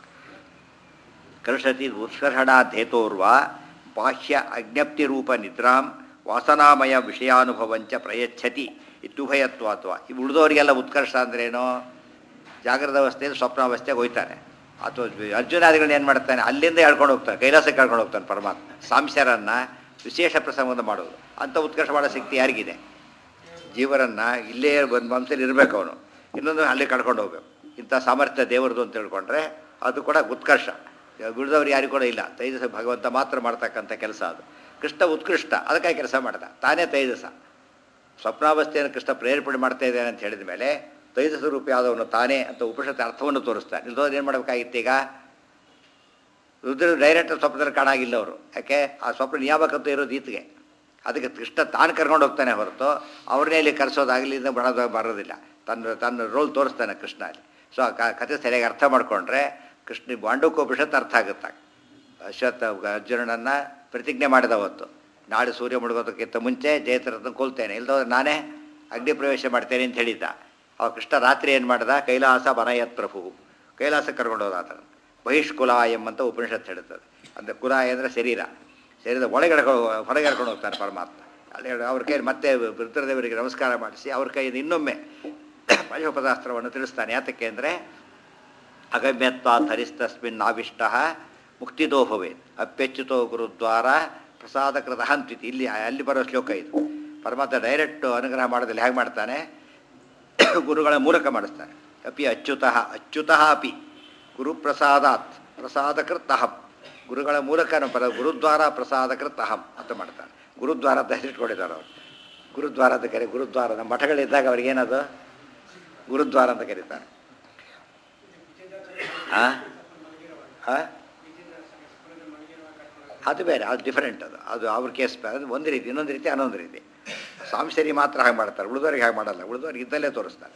ಕರ್ಷತಿ ಉತ್ಕರ್ಷಣಾಧೇತೋರ್ವ ಬಾಹ್ಯ ಅಜ್ಞಪ್ತಿ ರೂಪ ನಿದ್ರಾಂ ವಾಸನಾಮಯ ವಿಷಯಾನುಭವಂಚ ಪ್ರಯಚ್ಛತಿ ಇತ್ಯುಭಯತ್ವಾತ್ವ ಈ ಉಳಿದವರಿಗೆಲ್ಲ ಉತ್ಕರ್ಷ ಅಂದ್ರೇನು ಜಾಗ್ರದ ಅವಸ್ಥೆಯಲ್ಲಿ ಸ್ವಪ್ನಾವಸ್ಥೆಗೆ ಹೋಯ್ತಾನೆ ಅಥವಾ ಅರ್ಜುನಾದಿಗಳನ್ನ ಏನು ಮಾಡ್ತಾನೆ ಅಲ್ಲಿಂದ ಹೇಳ್ಕೊಂಡು ಹೋಗ್ತಾನೆ ಕೈಲಾಸಕ್ಕೆ ಹೇಳ್ಕೊಂಡು ಹೋಗ್ತಾನೆ ಪರಮಾತ್ಮ ಸಾಂಶರನ್ನು ವಿಶೇಷ ಪ್ರಸಂಗವನ್ನು ಮಾಡೋದು ಅಂಥ ಉತ್ಕರ್ಷ ಮಾಡೋ ಶಕ್ತಿ ಯಾರಿಗಿದೆ ಜೀವರನ್ನು ಇಲ್ಲೇ ಒಂದು ವಂಶದಲ್ಲಿ ಇರಬೇಕು ಅವನು ಇನ್ನೊಂದು ಅಲ್ಲಿ ಕಳ್ಕೊಂಡು ಹೋಗ್ಬೇಕು ಇಂಥ ಸಾಮರ್ಥ್ಯ ದೇವರದು ಅಂತ ತಿಳ್ಕೊಂಡ್ರೆ ಅದು ಕೂಡ ಉತ್ಕರ್ಷ ಉಳಿದವ್ರು ಯಾರಿಗೂ ಕೂಡ ಇಲ್ಲ ತೈಜಸ ಭಗವಂತ ಮಾತ್ರ ಮಾಡ್ತಕ್ಕಂಥ ಕೆಲಸ ಅದು ಕೃಷ್ಣ ಉತ್ಕೃಷ್ಟ ಅದಕ್ಕಾಗಿ ಕೆಲಸ ಮಾಡ್ದ ತಾನೇ ತೈಜಸ ಸ್ವಪ್ನಾವಸ್ಥೆಯನ್ನು ಕೃಷ್ಣ ಪ್ರೇರೇಪಣೆ ಮಾಡ್ತಾ ಇದ್ದಾನೆ ಅಂತ ಹೇಳಿದ ಮೇಲೆ ತೈಜಸ ರೂಪಿ ಆದವನು ತಾನೇ ಅಂತ ಉಪನಿಷತ್ ಅರ್ಥವನ್ನು ತೋರಿಸ್ತಾನೆ ಇಲ್ದೋದು ಏನು ಮಾಡಬೇಕಾಗಿತ್ತು ಈಗ ರುದ್ರ ಡೈರೆಕ್ಟ್ ಸ್ವಪ್ನದಲ್ಲಿ ಕಾಣಾಗಿಲ್ಲ ಅವರು ಯಾಕೆ ಆ ಸ್ವಪ್ನ ನಿಯಾಮಕತ್ವ ಇರೋದು ಈತಿಗೆ ಅದಕ್ಕೆ ಕೃಷ್ಣ ತಾನು ಕರ್ಕೊಂಡು ಹೋಗ್ತಾನೆ ಹೊರತು ಅವ್ರನ್ನೇ ಇಲ್ಲಿ ಕರೆಸೋದಾಗಲಿ ಬರೋದು ಬರೋದಿಲ್ಲ ತನ್ನ ತನ್ನ ರೋಲ್ ತೋರಿಸ್ತಾನೆ ಕೃಷ್ಣ ಅಲ್ಲಿ ಸೊ ಆ ಕ- ಕಥೆ ಸರಿಯಾಗಿ ಅರ್ಥ ಮಾಡಿಕೊಂಡ್ರೆ ಕೃಷ್ಣ ಬಾಂಡುಕೋಪನಿಷತ್ ಅರ್ಥ ಆಗುತ್ತೆ ಅಶ್ವತ್ಥ ಅರ್ಜುನನನ್ನು ಪ್ರತಿಜ್ಞೆ ಮಾಡಿದ ಅವತ್ತು ನಾಳೆ ಸೂರ್ಯ ಮುಳುಗೋದಕ್ಕಿಂತ ಮುಂಚೆ ಜಯತ್ರತ್ನ ಕೊಲ್ತೇನೆ ಇಲ್ದೋದ್ರೆ ನಾನೇ ಅಗ್ನಿ ಪ್ರವೇಶ ಮಾಡ್ತೇನೆ ಅಂತ ಹೇಳಿದ್ದ ಅವ ಕೃಷ್ಣ ರಾತ್ರಿ ಏನು ಮಾಡ್ದ ಕೈಲಾಸ ವನಯತ್ ಪ್ರಭು ಕೈಲಾಸ ಕರ್ಕೊಂಡು ಹೋದ ಆತನ ಬಹಿಷ್ಕುಲ ಎಂಬಂತ ಉಪನಿಷತ್ ಹೇಳುತ್ತದೆ ಅಂದರೆ ಕುಲ ಅಂದರೆ ಶರೀರ ಶರೀರದ ಒಳಗಡೆ ಹೊರಗೆ ಎಳ್ಕೊಂಡು ಹೋಗ್ತಾನೆ ಪರಮಾತ್ಮ ಅಲ್ಲಿ ಅವ್ರ ಕೈ ಮತ್ತೆ ರುದ್ರದೇವರಿಗೆ ನಮಸ್ಕಾರ ಮಾಡಿಸಿ ಅವ್ರ ಕೈಯಿಂದ ಇನ್ನೊಮ್ಮೆ ಪಂಚೋಪದಾಸ್ತ್ರವನ್ನು ತಿಳಿಸ್ತಾನೆ ಯಾತಕ್ಕೆ ಅಂದರೆ ಅಗಮ್ಯತ್ವ ಹರಿಸ್ತಸ್ಮಿನ್ ಆವಿಷ್ಟ ಮುಕ್ತಿದೋ ಭವೇತ್ ಅಪ್ಯಚ್ಯುತೋ ಗುರುದ್ವಾರ ಪ್ರಸಾದಕೃತ ಹಂತ್ವಿತಿ ಇಲ್ಲಿ ಅಲ್ಲಿ ಬರೋ ಶ್ಲೋಕ ಇದು ಪರಮಾತ್ಮ ಡೈರೆಕ್ಟ್ ಅನುಗ್ರಹ ಮಾಡೋದಲ್ಲಿ ಹೇಗೆ ಮಾಡ್ತಾನೆ ಗುರುಗಳ ಮೂಲಕ ಮಾಡಿಸ್ತಾನೆ ಅಪಿ ಅಚ್ಯುತಃ ಅಚ್ಯುತಃ ಅಪಿ ಗುರುಪ್ರಸಾದಾತ್ ಪ್ರಸಾದಕೃತ್ ಅಹಂ ಗುರುಗಳ ಮೂಲಕ ನಮ್ಮ ಪರ ಗುರುದ್ವಾರ ಪ್ರಸಾದಕೃತ್ ಅಹಂ ಅಂತ ಮಾಡ್ತಾನೆ ಗುರುದ್ವಾರ ಅಂತ ಹೆಸರಿಟ್ಕೊಂಡಿದ್ದಾರೆ ಅವರು ಗುರುದ್ವಾರ ಅಂತ ಕರಿ ಗುರುದ್ವಾರ ನಮ್ಮ ಮಠಗಳಿದ್ದಾಗ ಅವ್ರಿಗೇನದು ಗುರುದ್ವಾರ ಅಂತ ಕರೀತಾರೆ ಆ? ಆ? ಅದು ಬೇರೆ ಅದು ಡಿಫರೆಂಟ್ ಅದು ಅದು ಅವ್ರ ಕೇಸ್ ಬೇರೆ ಅದು ಒಂದು ರೀತಿ ಇನ್ನೊಂದು ರೀತಿ ಅನ್ನೊಂದು ರೀತಿ ಸಾಂಸರಿ ಮಾತ್ರ ಹಾಗೆ ಮಾಡ್ತಾರೆ ಉಳಿದವ್ರಿಗೆ ಹಾಗೆ ಮಾಡಲ್ಲ ಉಳಿದವ್ರಿಗೆ ಇದ್ದಲ್ಲೇ ತೋರಿಸ್ತಾರೆ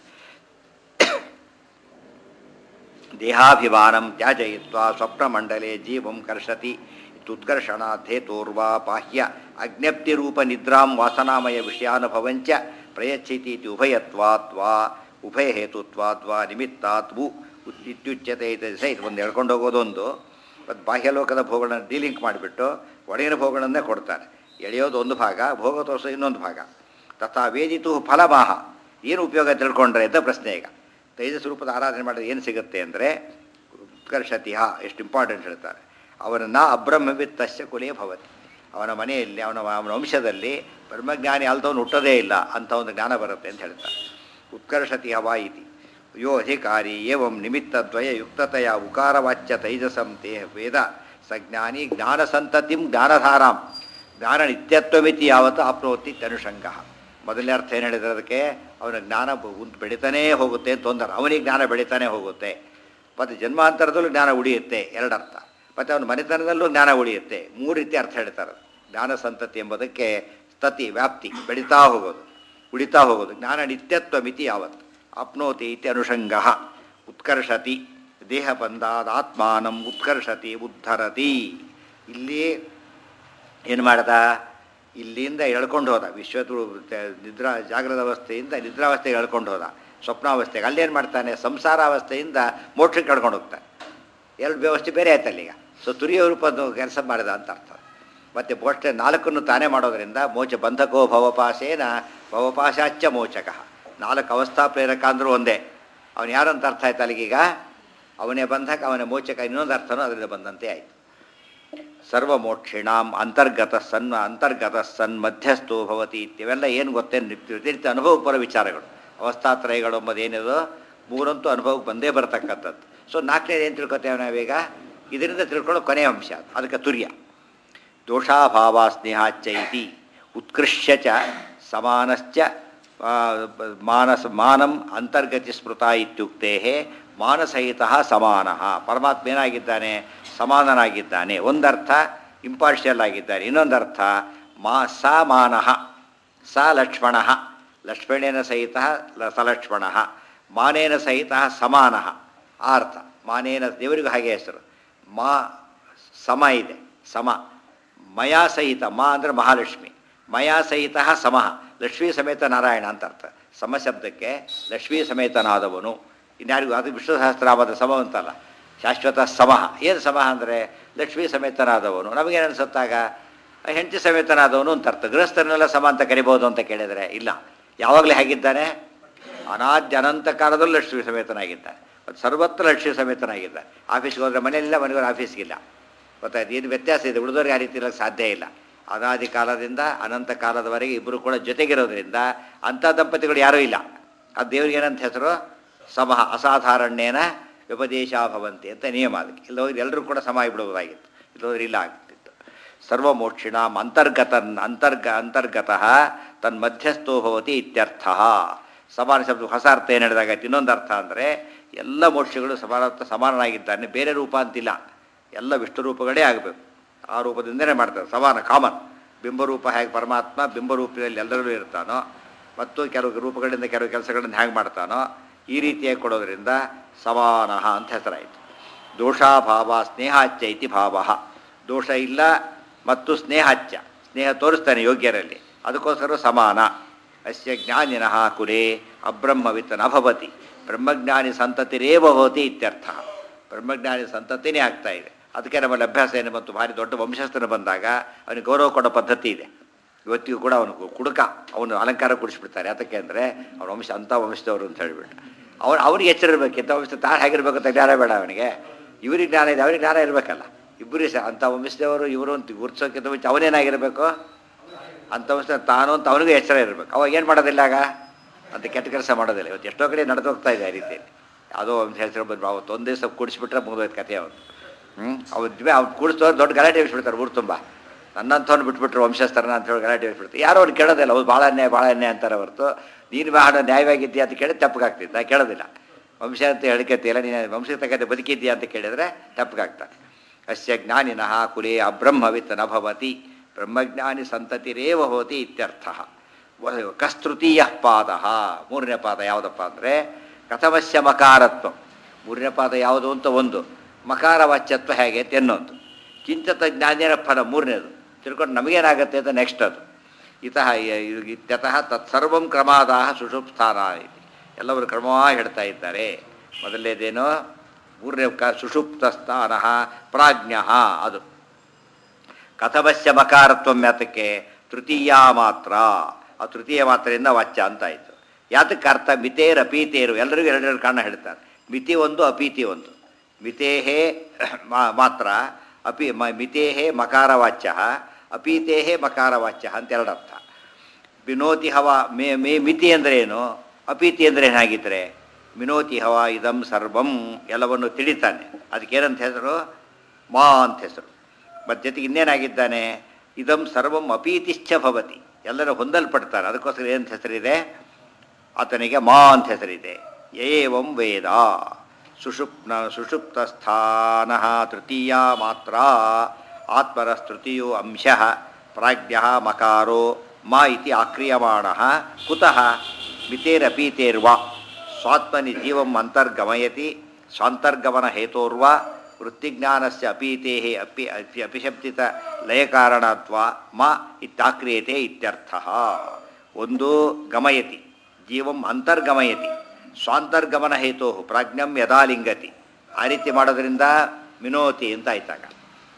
ದೇಹಾಭಿಮಾನಂ ತ್ಯಾಜಯಿತ್ವ ಸ್ವಪ್ನಮಂಡಲೆ ಜೀವಂ ಕರ್ಷತಿ ಇತ್ಯುತ್ಕರ್ಷಣಾಧೇತೋರ್ವಾ ಬಾಹ್ಯ ಅಜ್ಞಪ್ತಿರೂಪ ನಿದ್ರಾಂ ವಾಸನಾಮಯ ವಿಷಯಾನುಭವಂಚ ಪ್ರಯಚ್ಛಿತಿ ಇತಿ ಉಭಯತ್ವಾತ್ ವಾ ಉಭಯಹೇತುತ್ವಾತ್ ವಾ ನಿಮಿತ್ತಾತ್ ವು ಇತ್ಯುಚ್ಯತೆ ಇದೆ ಸಹಿತ ಒಂದು ಎಳ್ಕೊಂಡು ಹೋಗೋದೊಂದು ಮತ್ತು ಬಾಹ್ಯಲೋಕದ ಭೋಗಗಳನ್ನು ಡೀಲಿಂಕ್ ಮಾಡಿಬಿಟ್ಟು ಒಳಗಿನ ಭೋಗಗಳನ್ನೇ ಕೊಡ್ತಾರೆ ಎಳೆಯೋದು ಒಂದು ಭಾಗ ಭೋಗ ತೋರಿಸೋದು ಇನ್ನೊಂದು ಭಾಗ ತಥಾ ವೇದಿತು ಫಲಮಾಹ ಏನು ಉಪಯೋಗ ತಿಳ್ಕೊಂಡ್ರೆ ಅಂತ ಪ್ರಶ್ನೆ ಈಗ ತೈಜಸ್ ರೂಪದ ಆರಾಧನೆ ಮಾಡಿದ್ರೆ ಏನು ಸಿಗುತ್ತೆ ಅಂದರೆ ಉತ್ಕರ್ಷತಿಹ ಎಷ್ಟು ಇಂಪಾರ್ಟೆಂಟ್ ಹೇಳ್ತಾರೆ ಅವನನ್ನು ಅಬ್ರಹ್ಮವಿತ್ತಶ್ಯ ಕುಲೇ ಭವತಿ ಅವನ ಮನೆಯಲ್ಲಿ ಅವನ ಅವನ ವಂಶದಲ್ಲಿ ಬ್ರಹ್ಮಜ್ಞಾನಿ ಅಲ್ದವನು ಹುಟ್ಟೋದೇ ಇಲ್ಲ ಅಂತ ಒಂದು ಜ್ಞಾನ ಬರುತ್ತೆ ಅಂತ ಹೇಳ್ತಾರೆ ಉತ್ಕರ್ಷತಿ ಹವಾ ಇತಿ ಯೋ ಅಧಿಕಾರಿ ಏವಂ ನಿಮಿತ್ತದ್ವಯ ಯುಕ್ತತೆಯ ಉಕಾರವಾಚ್ಯ ತೈಜಸಂ ತೇ ವೇದ ಸಜ್ಞಾನಿ ಜ್ಞಾನಸಂತತಿಂ ಜ್ಞಾನಧಾರಾಂ ಜ್ಞಾನ ನಿತ್ಯತ್ವಮಿತಿ ಯಾವತ್ತು ಆಪ್ನೋತಿ ತನುಷಂಗ ಮೊದಲನೇ ಅರ್ಥ ಏನು ಹೇಳಿದ್ರೆ ಅದಕ್ಕೆ ಅವನ ಜ್ಞಾನ ಬ- ಉಂಟು ಬೆಳೀತಾನೇ ಹೋಗುತ್ತೆ ಅಂತ ತೊಂದರೆ ಅವನಿಗೆ ಜ್ಞಾನ ಬೆಳೀತಾನೆ ಹೋಗುತ್ತೆ ಮತ್ತು ಜನ್ಮಾಂತರದಲ್ಲೂ ಜ್ಞಾನ ಉಳಿಯುತ್ತೆ ಎರಡರ್ಥ ಮತ್ತು ಅವನ ಮನೆತನದಲ್ಲೂ ಜ್ಞಾನ ಉಳಿಯುತ್ತೆ ಮೂರು ರೀತಿ ಅರ್ಥ ಹೇಳ್ತಾರೆ ಜ್ಞಾನ ಸಂತತಿ ಎಂಬುದಕ್ಕೆ ಸ್ಥತಿ ವ್ಯಾಪ್ತಿ ಬೆಳೀತಾ ಹೋಗೋದು ಉಳಿತಾ ಹೋಗೋದು ಜ್ಞಾನ ನಿತ್ಯತ್ವ ಮಿತಿ ಯಾವತ್ತು ಆಪ್ನೋತಿ ಇತಿ ಅನುಷಂಗ ಉತ್ಕರ್ಷತಿ ದೇಹ ಬಂದಾದಾತ್ಮಾನಂ ಉತ್ಕರ್ಷತಿ ಉದ್ಧರತಿ ಇಲ್ಲಿ ಏನು ಮಾಡ್ದ ಇಲ್ಲಿಂದ ಎಳ್ಕೊಂಡು ಹೋದ ವಿಶ್ವತು ನಿದ್ರಾ ಜಾಗೃತ ಅವಸ್ಥೆಯಿಂದ ನಿದ್ರಾವಸ್ಥೆಗೆ ಎಳ್ಕೊಂಡು ಹೋದ ಸ್ವಪ್ನಾವಸ್ಥೆಗೆ ಅಲ್ಲೇನು ಮಾಡ್ತಾನೆ ಸಂಸಾರಾವಸ್ಥೆಯಿಂದ ಮೋಕ್ಷಕ್ಕೆ ಎಳ್ಕೊಂಡು ಹೋಗ್ತಾನೆ ಎರಡು ವ್ಯವಸ್ಥೆ ಬೇರೆ ಆಯ್ತಲ್ಲ ಈಗ ಸೊ ತುರಿಯ ರೂಪದ ಕೆಲಸ ಮಾಡಿದ ಅಂತ ಅರ್ಥ ಮತ್ತು ಮೋಕ್ಷ ನಾಲ್ಕನ್ನು ತಾನೇ ಮಾಡೋದರಿಂದ ಮೋಚ ಬಂಧಕೋ ಭವಪಾಶೇನ ಭವಪಾಶಾಚ್ಯ ಮೋಚಕ ನಾಲ್ಕು ಅವಸ್ಥಾ ಪ್ರೇರಕ ಅಂದರೂ ಒಂದೇ ಅವನು ಯಾರಂತ ಅರ್ಥ ಆಯ್ತು ಅಲ್ಲಿಗೀಗ ಅವನೇ ಬಂಧಕ ಅವನೇ ಮೋಚಕ ಇನ್ನೊಂದು ಅರ್ಥನೂ ಅದರಿಂದ ಬಂದಂತೆ ಆಯಿತು ಸರ್ವಮೋಕ್ಷಿಣಾಂ ಅಂತರ್ಗತ ಸನ್ ಅಂತರ್ಗತ ಸನ್ ಮಧ್ಯಸ್ಥೋ ಭವತಿ ಇತ್ಯವೆಲ್ಲ ಏನು ಗೊತ್ತೇನು ರೀತಿ ಅನುಭವಪರ ವಿಚಾರಗಳು ಅವಸ್ಥಾತ್ರಯಗಳು ಎಂಬುದೇನಿದೋ ಮೂರಂತೂ ಅನುಭವಕ್ಕೆ ಬಂದೇ ಬರತಕ್ಕಂಥದ್ದು ಸೊ ನಾಲ್ಕನೇದು ಏನು ತಿಳ್ಕೊತೇವೆ ನಾವೀಗ ಇದರಿಂದ ತಿಳ್ಕೊಳ್ಳೋ ಕೊನೆಯ ಅಂಶ ಅದು. ಅದಕ್ಕೆ ತುರ್ಯ ದೋಷಾಭಾವ ಸ್ನೇಹಾಚ್ಚ ಇತಿ ಉತ್ಕೃಷ್ಯ ಚ ಸಮಾನಶ್ಚ ಆ, ಬ- ಮಾನಸ ಮಾನಂ ಅಂತರ್ಗತಿ ಸ್ಮೃತ ಇತ್ಯುಕ್ತೆ ಮಾನಸಹಿತ ಸಮಾನ ಪರಮಾತ್ಮ ಏನಾಗಿದ್ದಾನೆ ಸಮಾನನಾಗಿದ್ದಾನೆ ಒಂದರ್ಥ ಇಂಪಾರ್ಷಿಯಲ್ ಆಗಿದ್ದಾನೆ ಇನ್ನೊಂದರ್ಥ ಮಾ ಸ ಮಾನಃ ಸ ಲಕ್ಷ್ಮಣ ಲಕ್ಷ್ಮಣೇನ ಸಹಿತ ಲ- ಸಲಕ್ಷ್ಮಣ ಮಾನೇನ ಸಹಿತ ಸಮಾನ ಆ ಅರ್ಥ ಮಾನೇನ ದೇವರಿಗೂ ಹಾಗೆ ಹೆಸರು ಮಾ ಸಮ ಇದೆ ಸಮ ಮಯಾ ಸಹಿತ ಮಾ ಅಂದರೆ ಮಹಾಲಕ್ಷ್ಮಿ ಮಯಾ ಸಹಿತ ಸಮಃ ಲಕ್ಷ್ಮೀ ಸಮೇತ ನಾರಾಯಣ ಅಂತ ಅರ್ಥ ಸಮ ಶಬ್ದಕ್ಕೆ ಲಕ್ಷ್ಮೀ ಸಮೇತನಾದವನು ಇನ್ಯಾರಿಗೂ ಅದು ವಿಷ್ಣು ಸಹಸ್ರನಾಮದ ಸಮ ಅಂತಲ್ಲ ಶಾಶ್ವತ ಸಮಃ ಏನು ಸಮಃ ಅಂದರೆ ಲಕ್ಷ್ಮೀ ಸಮೇತನಾದವನು ನಮಗೇನು ಅನಿಸುತ್ತಾಗ ಹೆಂಡತಿ ಸಮೇತನಾದವನು ಅಂತ ಅರ್ಥ ಗೃಹಸ್ಥರನ್ನೆಲ್ಲ ಸಮ ಅಂತ ಕರಿಬೋದು ಅಂತ ಕೇಳಿದರೆ ಇಲ್ಲ ಯಾವಾಗಲೂ ಹೇಗಿದ್ದಾನೆ ಅನಾದ್ಯ ಅನಂತ ಕಾಲದಲ್ಲೂ ಲಕ್ಷ್ಮೀ ಸಮೇತನಾಗಿದ್ದಾನೆ ಮತ್ತು ಸರ್ವತ್ರ ಲಕ್ಷ್ಮೀ ಸಮೇತನಾಗಿದ್ದಾನೆ ಆಫೀಸ್ಗೆ ಹೋದರೆ ಮನೆಯಲ್ಲಿಲ್ಲ ಮನೆಯವರು ಆಫೀಸ್ಗಿಲ್ಲ ಗೊತ್ತಾಯ್ತು ಏನು ವ್ಯತ್ಯಾಸ ಇದೆ ಉಳಿದವ್ರಿಗೆ ಆ ರೀತಿ ಇರೋಕ್ಕೆ ಸಾಧ್ಯ ಇಲ್ಲ ಅನಾದಿ ಕಾಲದಿಂದ ಅನಂತ ಕಾಲದವರೆಗೆ ಇಬ್ಬರು ಕೂಡ ಜೊತೆಗಿರೋದ್ರಿಂದ ಅಂಥ ದಂಪತಿಗಳು ಯಾರೂ ಇಲ್ಲ ಆ ದೇವ್ರಿಗೆ ಏನಂತ ಹೆಸರು ಸಮಃ ಅಸಾಧಾರಣ್ಯೇನ ವ್ಯಪದೇಶಾಭವಂತಿ ಅಂತ ನಿಯಮ ಅದಕ್ಕೆ ಇಲ್ಲ ಹೋಗಿ ಎಲ್ಲರೂ ಕೂಡ ಸಮ ಆಗಿಬಿಡೋದಾಗಿತ್ತು ಇಲ್ಲೋದ್ರೆ ಇಲ್ಲ ಆಗ್ತಿತ್ತು ಸರ್ವಮೋಕ್ಷಿಣಾಂ ಅಂತರ್ಗತನ್ ಅಂತರ್ಗ ಅಂತರ್ಗತಃ ತನ್ಮಧ್ಯಸ್ಥೋ ಭವತಿ ಇತ್ಯರ್ಥ ಸಮಾನ ಶಬ್ದ ಹೊಸ ಅರ್ಥ ಏನು ಹೇಳಿದಾಗಾಯ್ತು ಇನ್ನೊಂದು ಅರ್ಥ ಅಂದರೆ ಎಲ್ಲ ಮೋಕ್ಷಗಳು ಸಮಾನ ಸಮಾನನಾಗಿದ್ದಾನೆ ಬೇರೆ ರೂಪ ಅಂತಿಲ್ಲ ಎಲ್ಲ ವಿಷ್ಣು ರೂಪಗಳೇ ಆಗಬೇಕು ಆ ರೂಪದಿಂದನೇ ಮಾಡ್ತಾರೆ ಸಮಾನ ಕಾಮನ್ ಬಿಂಬರೂಪ ಹೇಗೆ ಪರಮಾತ್ಮ ಬಿಂಬರೂಪದಲ್ಲಿ ಎಲ್ಲರಲ್ಲೂ ಇರ್ತಾನೋ ಮತ್ತು ಕೆಲವು ರೂಪಗಳಿಂದ ಕೆಲವು ಕೆಲಸಗಳನ್ನು ಹೇಗೆ ಮಾಡ್ತಾನೋ ಈ ರೀತಿಯಾಗಿ ಕೊಡೋದ್ರಿಂದ ಸಮಾನ ಅಂತ ಹೆಸರಾಯಿತು ದೋಷಾಭಾವ ಸ್ನೇಹಾಚ್ಯ ಇತಿ ಭಾವ ದೋಷ ಇಲ್ಲ ಮತ್ತು ಸ್ನೇಹಾಚ್ಯ ಸ್ನೇಹ ತೋರಿಸ್ತಾನೆ ಯೋಗ್ಯರಲ್ಲಿ ಅದಕ್ಕೋಸ್ಕರ ಸಮಾನ ಅಸ್ಯ ಜ್ಞಾನಿನಃ ಕುಲೇ ಅಬ್ರಹ್ಮವಿತ್ ನ ಭವತಿ ಬ್ರಹ್ಮಜ್ಞಾನಿ ಸಂತತಿರೇವ ಭವತಿ ಇತ್ಯರ್ಥ ಬ್ರಹ್ಮಜ್ಞಾನಿ ಸಂತತಿನೇ ಆಗ್ತಾ ಇದೆ ಅದಕ್ಕೆ ನಮ್ಮಲ್ಲಿ ಅಭ್ಯಾಸ ಏನು ಮತ್ತು ಭಾರಿ ದೊಡ್ಡ ವಂಶಸ್ಥನ ಬಂದಾಗ ಅವನಿಗೆ ಗೌರವ ಕೊಡೋ ಪದ್ಧತಿ ಇದೆ ಇವತ್ತಿಗೂ ಕೂಡ ಅವನು ಕುಡುಕ ಅವನು ಅಲಂಕಾರ ಕುಡಿಸ್ಬಿಡ್ತಾರೆ ಯಾತಕ್ಕೆ ಅಂದರೆ ಅವನ ವಂಶ ಅಂಥ ವಂಶದವರು ಅಂತ ಹೇಳಿಬಿಟ್ಟು ಅವನು ಅವನಿಗೆ ಎಚ್ಚರ ಇರಬೇಕು ಇಂಥ ವಂಶ ತಾನು ಹೇಗಿರ್ಬೇಕು ಅಂತ ಜ್ಞಾನ ಬೇಡ ಅವನಿಗೆ ಇವ್ರಿಗೆ ಜ್ಞಾನ ಇದೆ ಅವನಿಗೆ ಜ್ಞಾನ ಇರಬೇಕಲ್ಲ ಇಬ್ಬರು ಸಹ ಅಂಥ ವಂಶದವರು ಇವರು ಅಂತ ಗುರ್ಸೋಕ್ಕಿಂತ ಮುಂಚೆ ಅವನೇನಾಗಿರಬೇಕು ಅಂಥ ವಂಶ ತಾನು ಅಂತ ಅವನಿಗೂ ಎಚ್ಚರ ಇರಬೇಕು ಅವಾಗ ಏನು ಮಾಡೋದಿಲ್ಲ ಆಗ ಅಂತ ಕೆಟ್ಟ ಕೆಲಸ ಮಾಡೋದಿಲ್ಲ ಇವತ್ತು ಎಷ್ಟೋ ಕಡೆ ನಡೆದು ಹೋಗ್ತಾ ಇದೆ ಆ ರೀತಿಯಲ್ಲಿ ಯಾವುದೋ ಒಂದು ಹೆಸರು ಬಂದು ಅವತ್ತು ಒಂದು ದಿವಸ ಕೂಡಿಸ್ಬಿಟ್ರೆ ಮುಗಿದೋಯ್ತು ಕಥೆ ಅವನು ಹ್ಞೂ ಅವ್ರು ಅವ್ನು ಕೂಡಿಸ್ತವ್ರು ದೊಡ್ಡ ಗಲಾಟೆ ಎಬ್ಬಿಸ್ಬಿಡ್ತಾರೆ ಊರು ತುಂಬ ನನ್ನಂಥವ್ನು ಬಿಟ್ಬಿಟ್ರು ವಂಶಸ್ಥರನ ಅಂತ ಹೇಳಿ ಗಲಾಟೆ ಎಬ್ಬಿಸ್ಬಿಡ್ತಾರೆ ಯಾರೋ ಅವ್ನು ಕೇಳೋದಿಲ್ಲ ಅವ್ರು ಭಾಳ ಅನ್ಯಾಯ ಭಾಳ ಅನ್ಯಾಯ ಅಂತಾರೆ ಹೊರತು ನೀನು ಬಹಳ ನ್ಯಾಯವಾಗಿದ್ದೀಯಾ ಅಂತ ಕೇಳಿ ತಪ್ಪಗಾಗ್ತಿದ್ದ ಕೇಳೋದಿಲ್ಲ ವಂಶ ಅಂತ ಹೇಳಿಕತ್ತಿಲ್ಲ ನೀನು ವಂಶಕ್ಕೆ ತಕ್ಕಂತೆ ಬದುಕಿದ್ದೀಯಾ ಅಂತ ಕೇಳಿದರೆ ತಪ್ಪಗಾಗ್ತಾನೆ ಅಸ್ಯ ಜ್ಞಾನಿನಃ ಕುಲೇ ಅಬ್ರಹ್ಮವಿತ್ ನ ಭವತಿ ಬ್ರಹ್ಮಜ್ಞಾನಿ ಸಂತತಿರೇವ ಹೋತಿ ಇತ್ಯರ್ಥ ಕಸ್ತೃತೀಯ ಪಾದ ಮೂರನೇ ಪಾದ ಯಾವುದಪ್ಪ ಅಂದರೆ ಕಥಮಸ್ಯ ಮಕಾರತ್ವ ಮೂರನೇ ಪಾದ ಯಾವುದು ಅಂತ ಒಂದು ಮಕಾರ ವಾಚ್ಯತ್ವ ಹೇಗೆ ಅಂತ ಇನ್ನೊಂದು ಕಿಂಚತ ಜ್ಞಾನೇನ ಫಲ ಮೂರನೇದು ತಿಳ್ಕೊಂಡು ನಮಗೇನಾಗುತ್ತೆ ಅಂತ ನೆಕ್ಸ್ಟ್ ಅದು ಇತಃ ಯ- ಇತ್ಯತಃ ತತ್ಸರ್ವಂ ಕ್ರಮಾದಾಹ ಸುಷುಪ್ಸ್ಥಾನ ಇತಿ ಎಲ್ಲವರು ಕ್ರಮವಾಗಿ ಹೇಳ್ತಾ ಇದ್ದಾರೆ ಮೊದಲನೇದೇನು ಮೂರನೇ ಕ ಸುಷುಪ್ತ ಸ್ಥಾನ ಪ್ರಾಜ್ಞ ಅದು ಕಥಮಸ್ಯ ಮಕಾರತ್ವಂ ಯಾತಕ್ಕೆ ತೃತೀಯ ಮಾತ್ರ ಆ ತೃತೀಯ ಮಾತ್ರೆಯಿಂದ ವಾಚ್ಯ ಅಂತ ಆಯಿತು ಯಾತಕ್ಕೆ ಅರ್ಥ ಮಿತೇರ್ ಅಪೀತೇರು ಎಲ್ಲರಿಗೂ ಎರಡೆರಡು ಕಾರಣ ಹೇಳ್ತಾರೆ ಮಿತಿ ಒಂದು ಅಪೀತಿ ಒಂದು ಮಿತೇಹೇ ಮಾ- ಮಾತ್ರ ಅಪಿ ಮ ಮಿತೇಹೇ ಮಕಾರವಾಚ್ಯ ಅಪೀತೇಹೇ ಮಕಾರವಾಚ್ಯ ಅಂತ ಎರಡು ಅರ್ಥ ವಿನೋತಿ ಹವ ಮೇ ಮೇ ಮಿತಿ ಅಂದರೆ ಏನು ಅಪೀತಿ ಅಂದರೆ ಏನಾಗಿದ್ದರೆ ವಿನೋತಿ ಹವ ಇದಂ ಸರ್ವಂ ಎಲ್ಲವನ್ನು ತಿಳಿತಾನೆ ಅದಕ್ಕೇನಂತ ಹೆಸರು ಮಾ ಅಂತ ಹೆಸರು ಮತ್ತು ಜೊತೆಗೆ ಇನ್ನೇನಾಗಿದ್ದಾನೆ ಇದಂ ಸರ್ವಂ ಅಪೀತಿಶ್ಚ ಭವತಿ ಎಲ್ಲರೂ ಹೊಂದಲ್ಪಡ್ತಾರೆ ಅದಕ್ಕೋಸ್ಕರ ಏನಂತ ಹೆಸರಿದೆ ಆತನಿಗೆ ಮಾ ಅಂತ ಹೆಸರಿದೆ ಏವಂ ವೇದ ಸುಷುಪ್ನ ಸುಷುಪ್ತಸ್ಥಾನ ತೃತೀಯ ಮಾತ್ರ ಆತ್ಮರಸ್ತೃತೀಯೋ ಅಂಶ ಪ್ರಾಜ್ಞ ಮಕಾರೋ ಮಾ ಇತಿ ಆಕ್ರಿಯಮಾಣ ಕುತಃ ಮಿತೇರಪೀತೇರ್ವ ಸ್ವಾತ್ಮನಿ ಜೀವಂ ಅಂತರ್ಗಮಯತಿ ಸ್ವಾಂತರ್ಗಮನ ಹೇತೋರ್ವ ವೃತ್ತಿಜ್ಞಾನಸ್ಯ ಅಪೀತೆ ಅಪಿ ಅಪಿ ಅಪಿಶಬ್ದಿತ ಲಯಕಾರಣತ್ವ ಮ ಇತ್ತಾಕ್ರಿಯತೆ ಇತ್ಯರ್ಥ ಒಂದು ಗಮಯತಿ ಜೀವಂ ಅಂತರ್ಗಮಯತಿ ಸ್ವಾಂತರ್ಗಮನ ಹೇತೋ ಪ್ರಾಜ್ಞಂ ಯದಾಲಿಂಗತಿ ಆ ರೀತಿ ಮಾಡೋದ್ರಿಂದ ಮಿನೋತಿ ಅಂತ ಆಯ್ತಾಗ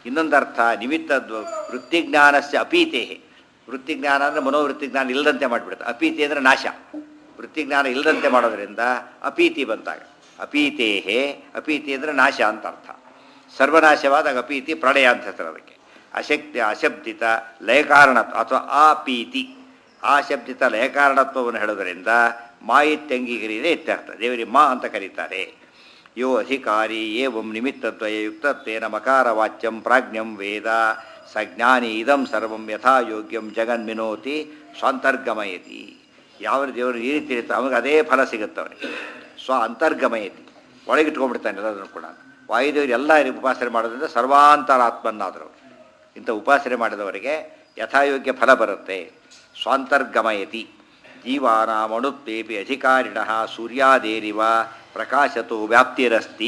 ಇನ್ನೊಂದು ಅರ್ಥ ನಿಮಿತ್ತ ವೃತ್ತಿಜ್ಞಾನಸ್ಯ ಅಪೀತೆ ವೃತ್ತಿಜ್ಞಾನ ಅಂದರೆ ಮನೋವೃತ್ತಿಜ್ಞಾನ ಇಲ್ಲದಂತೆ ಮಾಡಿಬಿಡುತ್ತೆ ಅಪೀತಿ ಅಂದರೆ ನಾಶ ವೃತ್ತಿಜ್ಞಾನ ಇಲ್ಲದಂತೆ ಮಾಡೋದ್ರಿಂದ ಅಪೀತಿ ಬಂತಾಗ ಅಪೀತೇಹೇ ಅಪೀತಿ ಅಂದರೆ ನಾಶ ಅಂತ ಅರ್ಥ ಸರ್ವನಾಶವಾದಾಗ ಅಪೀತಿ ಪ್ರಳಯ ಅಂತ ಹೆಸರು ಅದಕ್ಕೆ ಅಶಕ್ತಿ ಅಶಬ್ದಿತ ಲಯಕಾರಣ ಅಥವಾ ಆಪೀತಿ ಆಶಬ್ದಿತ ಲಯಕಾರಣತ್ವವನ್ನು ಹೇಳೋದರಿಂದ ಮಾ ಇತ್ಯಂಗೀಕರಿದೆ ಇತ್ಯರ್ಥ ದೇವರಿಗೆ ಮಾ ಅಂತ ಕರೀತಾರೆ ಯೋ ಅಧಿಕಾರಿ ಏವಂ ನಿಮಿತ್ತದ್ವಯ ಯುಕ್ತತ್ವೇನ ಮಕಾರವಾಚ್ಯಂ ಪ್ರಾಜ್ಞಂ ವೇದ ಸ ಜ್ಞಾನಿ ಇದಂ ಸರ್ವಂ ಯಥಾ ಯೋಗ್ಯಂ ಜಗನ್ಮಿನೋತಿ ಸ್ವಾಂತರ್ಗಮಯತಿ ಯಾವ ದೇವರು ಈ ರೀತಿ ಇರುತ್ತೆ ಅವನಿಗೆ ಅದೇ ಫಲ ಸಿಗುತ್ತೆ ಅವನಿಗೆ ಸ್ವ ಅಂತರ್ಗಮಯತಿ ಒಳಗಿಟ್ಕೊಂಡ್ಬಿಡ್ತಾನೆ ಎಲ್ಲದನ್ನು ಕೂಡ ವಾಯುದೇವರು ಎಲ್ಲ ಉಪಾಸನೆ ಮಾಡೋದ್ರಿಂದ ಸರ್ವಾಂತರಾತ್ಮನ್ನಾದರು ಇಂಥ ಉಪಾಸನೆ ಮಾಡಿದವರಿಗೆ ಯಥಾಯೋಗ್ಯ ಫಲ ಬರುತ್ತೆ ಸ್ವಾಂತರ್ಗಮಯತಿ ಜೀವಾನಾಮಣುತ್ವೇಪಿ ಅಧಿಕಾರಿಣ ಸೂರ್ಯಾದೇರಿವ ಪ್ರಕಾಶತು ವ್ಯಾಪ್ತಿರಸ್ತಿ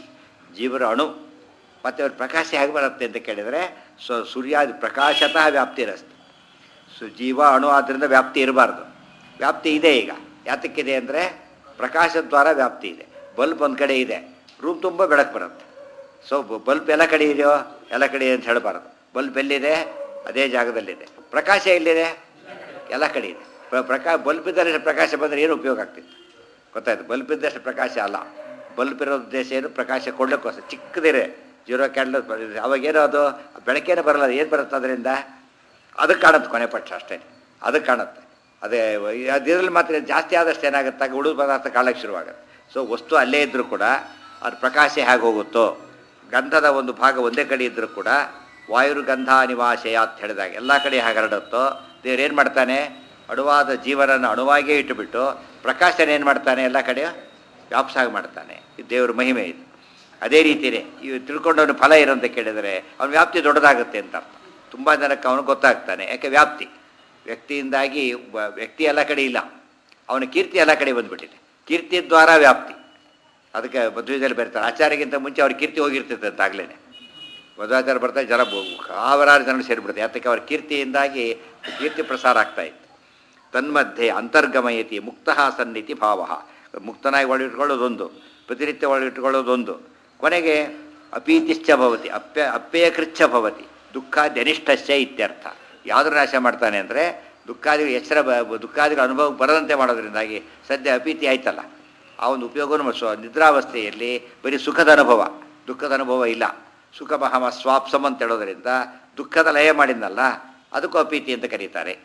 ಜೀವರ ಅಣು ಮತ್ತು ಅವ್ರ ಪ್ರಕಾಶ ಹೇಗೆ ಬರುತ್ತೆ ಅಂತ ಕೇಳಿದರೆ ಸೊ ಸೂರ್ಯಾದಿ ಪ್ರಕಾಶತಃ ವ್ಯಾಪ್ತಿರಸ್ತಿ ಸೊ ಜೀವ ಅಣು ಆದ್ದರಿಂದ ವ್ಯಾಪ್ತಿ ಇರಬಾರ್ದು ವ್ಯಾಪ್ತಿ ಇದೆ ಈಗ ಯಾತಕ್ಕಿದೆ ಅಂದರೆ ಪ್ರಕಾಶದ್ವಾರ ವ್ಯಾಪ್ತಿ ಇದೆ ಬಲ್ಬ್ ಒಂದು ಕಡೆ ಇದೆ ರೂಮ್ ತುಂಬ ಬೆಳಕು ಬರುತ್ತೆ ಸೊ ಬಲ್ಬ್ ಎಲ್ಲ ಕಡೆ ಇದೆಯೋ ಎಲ್ಲ ಕಡೆ ಇದೆ ಅಂತ ಹೇಳಬಾರ್ದು ಬಲ್ಬ್ ಎಲ್ಲಿದೆ ಅದೇ ಜಾಗದಲ್ಲಿದೆ ಪ್ರಕಾಶ ಎಲ್ಲಿದೆ ಎಲ್ಲ ಕಡೆ ಇದೆ ಪ್ರ- ಪ್ರಕಾ ಬಲ್ಬ್ ಇದ್ದರೆ ಪ್ರಕಾಶ ಬಂದರೆ ಏನು ಉಪಯೋಗ ಆಗ್ತಿತ್ತು ಗೊತ್ತಾಯ್ತು ಬಲ್ಬ್ ಇದ್ದಷ್ಟು ಪ್ರಕಾಶ ಅಲ್ಲ ಬಲ್ಬ್ ಇರೋ ಉದ್ದೇಶ ಏನು ಪ್ರಕಾಶ ಕೊಡ್ಲಿಕ್ಕೋಸ್ಕರ ಚಿಕ್ಕದಿರೆ ಜೀರೋ ಕ್ಯಾಂಡಲ್ ಅವಾಗೇನೋ ಅದು ಬೆಳಕೇನೋ ಬರಲ್ಲ ಏನು ಬರುತ್ತೆ ಅದರಿಂದ ಅದಕ್ಕೆ ಕಾಣುತ್ತೆ ಕೊನೆ ಪಕ್ಷ ಅಷ್ಟೇ ಅದಕ್ಕೆ ಕಾಣುತ್ತೆ ಅದೇ ಅದಿದ್ರಲ್ಲಿ ಮಾತ್ರ ಜಾಸ್ತಿ ಆದಷ್ಟು ಏನಾಗುತ್ತೆ ಆಗ ಉಳಿದ ಪದಾರ್ಥ ಕಾಣಕ್ಕೆ ಶುರುವಾಗುತ್ತೆ ಸೊ ವಸ್ತು ಅಲ್ಲೇ ಇದ್ದರೂ ಕೂಡ ಅದ್ರ ಪ್ರಕಾಶ ಹೇಗೆ ಹೋಗುತ್ತೋ ಗಂಧದ ಒಂದು ಭಾಗ ಒಂದೇ ಕಡೆ ಇದ್ದರೂ ಕೂಡ ವಾಯುರು ಗಂಧ ನಿವಾಸಯ ಅಂತ ಹೇಳಿದಾಗ ಎಲ್ಲ ಕಡೆ ಹೇಗೆ ಹರಡುತ್ತೋ ದೇವ್ರು ಏನು ಮಾಡ್ತಾನೆ ಅಣುವಾದ ಜೀವನನ ಅಣುವಾಗೇ ಇಟ್ಟುಬಿಟ್ಟು ಪ್ರಕಾಶನ ಏನು ಮಾಡ್ತಾನೆ ಎಲ್ಲ ಕಡೆ ವ್ಯಾಪ್ಸಾಗಿ ಮಾಡ್ತಾನೆ ಇದು ದೇವ್ರ ಮಹಿಮೆ ಇದು ಅದೇ ರೀತಿಯೇ ಇವು ತಿಳ್ಕೊಂಡವನು ಫಲ ಏನು ಅಂತ ಕೇಳಿದರೆ ಅವನ ವ್ಯಾಪ್ತಿ ದೊಡ್ಡದಾಗುತ್ತೆ ಅಂತ ಅರ್ಥ ತುಂಬ ಜನಕ್ಕೆ ಅವನು ಗೊತ್ತಾಗ್ತಾನೆ ಯಾಕೆ ವ್ಯಾಪ್ತಿ ವ್ಯಕ್ತಿಯಿಂದಾಗಿ ಒಬ್ಬ ವ್ಯಕ್ತಿ ಎಲ್ಲ ಕಡೆ ಇಲ್ಲ ಅವನ ಕೀರ್ತಿ ಎಲ್ಲ ಕಡೆ ಬಂದ್ಬಿಟ್ಟಿದೆ ಕೀರ್ತಿ ದ್ವಾರ ವ್ಯಾಪ್ತಿ ಅದಕ್ಕೆ ಮದುವೆದಲ್ಲಿ ಬರ್ತಾರೆ ಆಚಾರ್ಯಗಿಂತ ಮುಂಚೆ ಅವ್ರ ಕೀರ್ತಿ ಹೋಗಿರ್ತೈತೆ ಅಂತ ಆಗ್ಲೇ ಮಧ್ವಾಚಾರ್ಯ ಬರ್ತಾರೆ ಜನ ಬ- ಸಾವಿರಾರು ಜನರು ಸೇರಿಬಿಡುತ್ತೆ ಯಾತಕ್ಕೆ ಅವ್ರ ಕೀರ್ತಿಯಿಂದಾಗಿ ಕೀರ್ತಿ ಪ್ರಸಾರ ಆಗ್ತಾ ಇತ್ತು ತನ್ಮಧ್ಯೆ ಅಂತರ್ಗಮಯತಿ ಮುಕ್ತ ಸನ್ನಿತಿ ಭಾವ ಮುಕ್ತನಾಗಿ ಒಳಗಿಟ್ಕೊಳ್ಳೋದೊಂದು ಪ್ರತಿನಿತ್ಯ ಒಳಗಿಟ್ಕೊಳ್ಳೋದೊಂದು ಕೊನೆಗೆ ಅಪೀತಿಶ್ಚ ಭವತಿ ಅಪ್ಯ ಅಪ್ಯಯಕೃಚ್ಛ ಭವತಿ ದುಃಖಾದ್ಯನಿಷ್ಠಶ್ಚ ಇತ್ಯರ್ಥ ಯಾವ್ದ್ರ ನಾಶ ಮಾಡ್ತಾನೆ ಅಂದರೆ ದುಃಖಾದಿಗಳು ಎಚ್ಚರ ಬ ದುಃಖಾದಿಗಳ ಅನುಭವಕ್ಕೆ ಬರದಂತೆ ಮಾಡೋದ್ರಿಂದಾಗಿ ಸದ್ಯ ಅಪೀತಿ ಆಯ್ತಲ್ಲ ಆ ಒಂದು ಉಪಯೋಗವನ್ನು ಸ್ವ ನಿದ್ರಾವಸ್ಥೆಯಲ್ಲಿ ಬರೀ ಸುಖದ ಅನುಭವ ದುಃಖದ ಅನುಭವ ಇಲ್ಲ ಸುಖ ಮಹಮ ಸ್ವಾಪ್ಸಮ್ ಅಂತ ಹೇಳೋದ್ರಿಂದ ದುಃಖದ ಲಯ ಮಾಡಿದ್ನಲ್ಲ ಅದಕ್ಕೂ ಅಪೀತಿ ಅಂತ ಕರೀತಾರೆ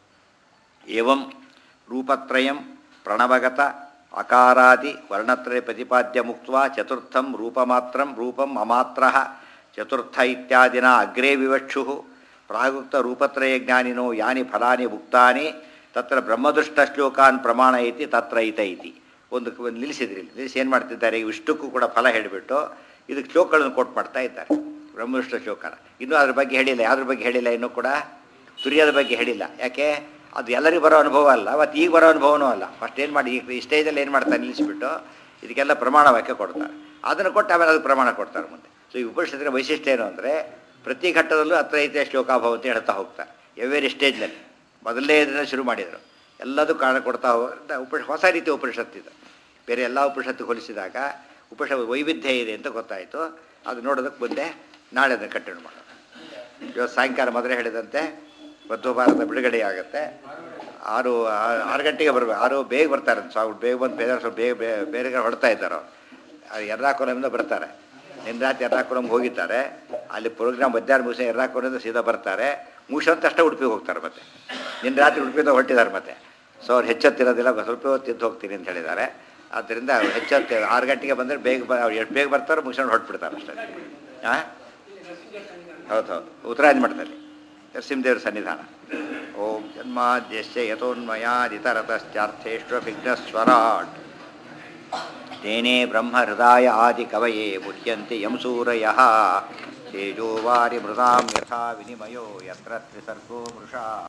ಏವಂ ರೂಪತ್ರಯಂ ಪ್ರಣವಗತ ಅಕಾರಾದಿ ವರ್ಣತ್ರಯ ಪ್ರತಿಪಾದ್ಯ ಮುಕ್ತ ಚತುರ್ಥಂ ರೂಪಮಾತ್ರಂ ರೂಪಂ ಅಮಾತ್ರ ಚತುರ್ಥ ಇತ್ಯಾದಿನ ಅಗ್ರೇ ವಿವಕ್ಷು ಪ್ರಾಗುಕ್ತ ರೂಪತ್ರಯ ಜ್ಞಾನಿನೋ ಯಾನಿ ಫಲಾನಿ ಭುಕ್ತಾನಿ ತತ್ರ ಬ್ರಹ್ಮದೃಷ್ಟ ಶ್ಲೋಕಾನ್ ಪ್ರಮಾಣ ಐತಿ ತತ್ರ ಐತ ಐತಿ ಒಂದು ಒಂದು ನಿಲ್ಲಿಸಿದ್ರಿ ನಿಲ್ಲಿಸಿ ಏನು ಮಾಡ್ತಿದ್ದಾರೆ ಇಷ್ಟಕ್ಕೂ ಕೂಡ ಫಲ ಹೇಳಿಬಿಟ್ಟು ಇದಕ್ಕೆ ಶ್ಲೋಕಗಳನ್ನು ಕೊಟ್ಟು ಮಾಡ್ತಾ ಇದ್ದಾರೆ ಬ್ರಹ್ಮದೃಷ್ಟ ಶ್ಲೋಕನ ಇನ್ನೂ ಅದ್ರ ಬಗ್ಗೆ ಹೇಳಿಲ್ಲ ಯಾವ್ದ್ರ ಬಗ್ಗೆ ಹೇಳಿಲ್ಲ ಇನ್ನೂ ಕೂಡ ತುರಿಯೋದ ಬಗ್ಗೆ ಹೇಳಿಲ್ಲ ಯಾಕೆ ಅದು ಎಲ್ಲರಿಗೂ ಬರೋ ಅನುಭವ ಅಲ್ಲ ಮತ್ತು ಈಗ ಬರೋ ಅನುಭವನೂ ಅಲ್ಲ ಫಸ್ಟ್ ಏನು ಮಾಡಿ ಈ ಈ ಸ್ಟೇಜಲ್ಲಿ ಏನು ಮಾಡ್ತಾರೆ ನಿಲ್ಲಿಸ್ಬಿಟ್ಟು ಇದಕ್ಕೆಲ್ಲ ಪ್ರಮಾಣ ವಾಕ್ಯ ಕೊಡ್ತಾರೆ ಅದನ್ನು ಕೊಟ್ಟು ಆಮೇಲೆ ಅದಕ್ಕೆ ಪ್ರಮಾಣ ಕೊಡ್ತಾರೆ ಮುಂದೆ ಸೊ ಈ ಉಪನಿಷತ್ತಿನ ವೈಶಿಷ್ಟ್ಯ ಏನು ಅಂದರೆ ಪ್ರತಿ ಘಟ್ಟದಲ್ಲೂ ಹತ್ರ ಐತೆ ಶ್ಲೋಕಾಭಾವ ಅಂತ ಹೇಳ್ತಾ ಹೋಗ್ತಾರೆ ಎವೇರಿ ಸ್ಟೇಜ್ನಲ್ಲಿ ಮೊದಲನೇ ಇದನ್ನ ಶುರು ಮಾಡಿದರು ಎಲ್ಲದೂ ಕಾರಣ ಕೊಡ್ತಾ ಹೋಗ್ತಾ ಉಪ ಹೊಸ ರೀತಿಯ ಉಪನಿಷತ್ತಿದೆ ಬೇರೆ ಎಲ್ಲ ಉಪನಿಷತ್ತು ಹೋಲಿಸಿದಾಗ ಉಪನಿಷ ವೈವಿಧ್ಯ ಇದೆ ಅಂತ ಗೊತ್ತಾಯಿತು ಅದು ನೋಡೋದಕ್ಕೆ ಮುಂದೆ ನಾಳೆ ಅದನ್ನು ಕಂಟಿನ್ಯೂ ಮಾಡೋಣ ಇವತ್ತು ಸಾಯಂಕಾಲ ಮೊದಲೇ ಹೇಳಿದಂತೆ ಮಧ್ವ ಭಾರತ ಬಿಡುಗಡೆ ಆಗುತ್ತೆ ಆರು ಆ- ಆರು ಗಂಟೆಗೆ ಬರಬೇಕು ಆರು ಬೇಗ ಬರ್ತಾರೆ ಸಾವು ಬೇಗ ಬಂದು ಬೇರೆ ಸ್ವಲ್ಪ ಬೇಗ ಬೇ- ಬೇರೆ ಕಡೆ ಹೊಡ್ತಾ ಇದ್ದಾರೆ ಅವ್ರು ಎರ್ರಾಕುಲಮಿಂದ ಬರ್ತಾರೆ ನಿನ್ನ ರಾತ್ರಿ ಎರ್ರಾಕುಲಮ್ಗೆ ಹೋಗಿದ್ದಾರೆ ಅಲ್ಲಿ ಪ್ರೋಗ್ರಾಮ್ ಮಧ್ಯಾಹ್ನ ಮುಗಿಸಿ ಎರ್ರಾಕುಲಮಿಂದ ಸೀದಾ ಬರ್ತಾರೆ ಮುಗಿಸೋಂತ ಅಷ್ಟೇ ಉಡುಪಿಗೆ ಹೋಗ್ತಾರೆ ಮತ್ತೆ ನಿನ್ನ ರಾತ್ರಿ ಉಡುಪಿಯಿಂದ ಹೊರಟಿದ್ದಾರೆ ಮತ್ತೆ ಸೊ ಅವ್ರು ಹೆಚ್ಚೊತ್ತಿರೋದಿಲ್ಲ ಸ್ವಲ್ಪ ಹೊತ್ತು ಇದ್ದು ಹೋಗ್ತೀನಿ ಅಂತ ಹೇಳಿದ್ದಾರೆ ಆದ್ದರಿಂದ ಅವ್ರು ಹೆಚ್ಚೊತ್ತು ಆರು ಗಂಟೆಗೆ ಬಂದರೆ ಬೇಗ ಬ ಅವ್ರು ಎಷ್ಟು ಬೇಗ ಬರ್ತಾರೋ ಮುಗಿಸ್ಕೊಂಡು ಹೊರಟ್ಬಿಡ್ತಾರೆ ಅಷ್ಟೇ ಹಾಂ ಹೌದು ಹೌದು ಉತ್ತರಾಯಣ ಮಠದಲ್ಲಿ ನರಸಿಂಹದೇವರ ಸನ್ನಿಧಾನ ಓಂ ಜನ್ಮಾದ್ಯಶ್ಚ ಯಥೋನ್ಮಯಾದಿತರತಶ್ಚಾರ್ಥೇಷ್ವಭಿಘ್ನಸ್ವರಾಟ್ ತೇನೇ ಬ್ರಹ್ಮ ಹೃದಯ ಆದಿ ಕವಯೇ ಮುಹ್ಯಂತಿ ಯಂ ಸೂರಯಃ ತೇಜೋವಾರಿ ಮೃದಾಂ ಯಥಾ ವಿನಿಮಯೋ ಯತ್ರ ತ್ರಿಸರ್ಗೋ ಮೃಷಾ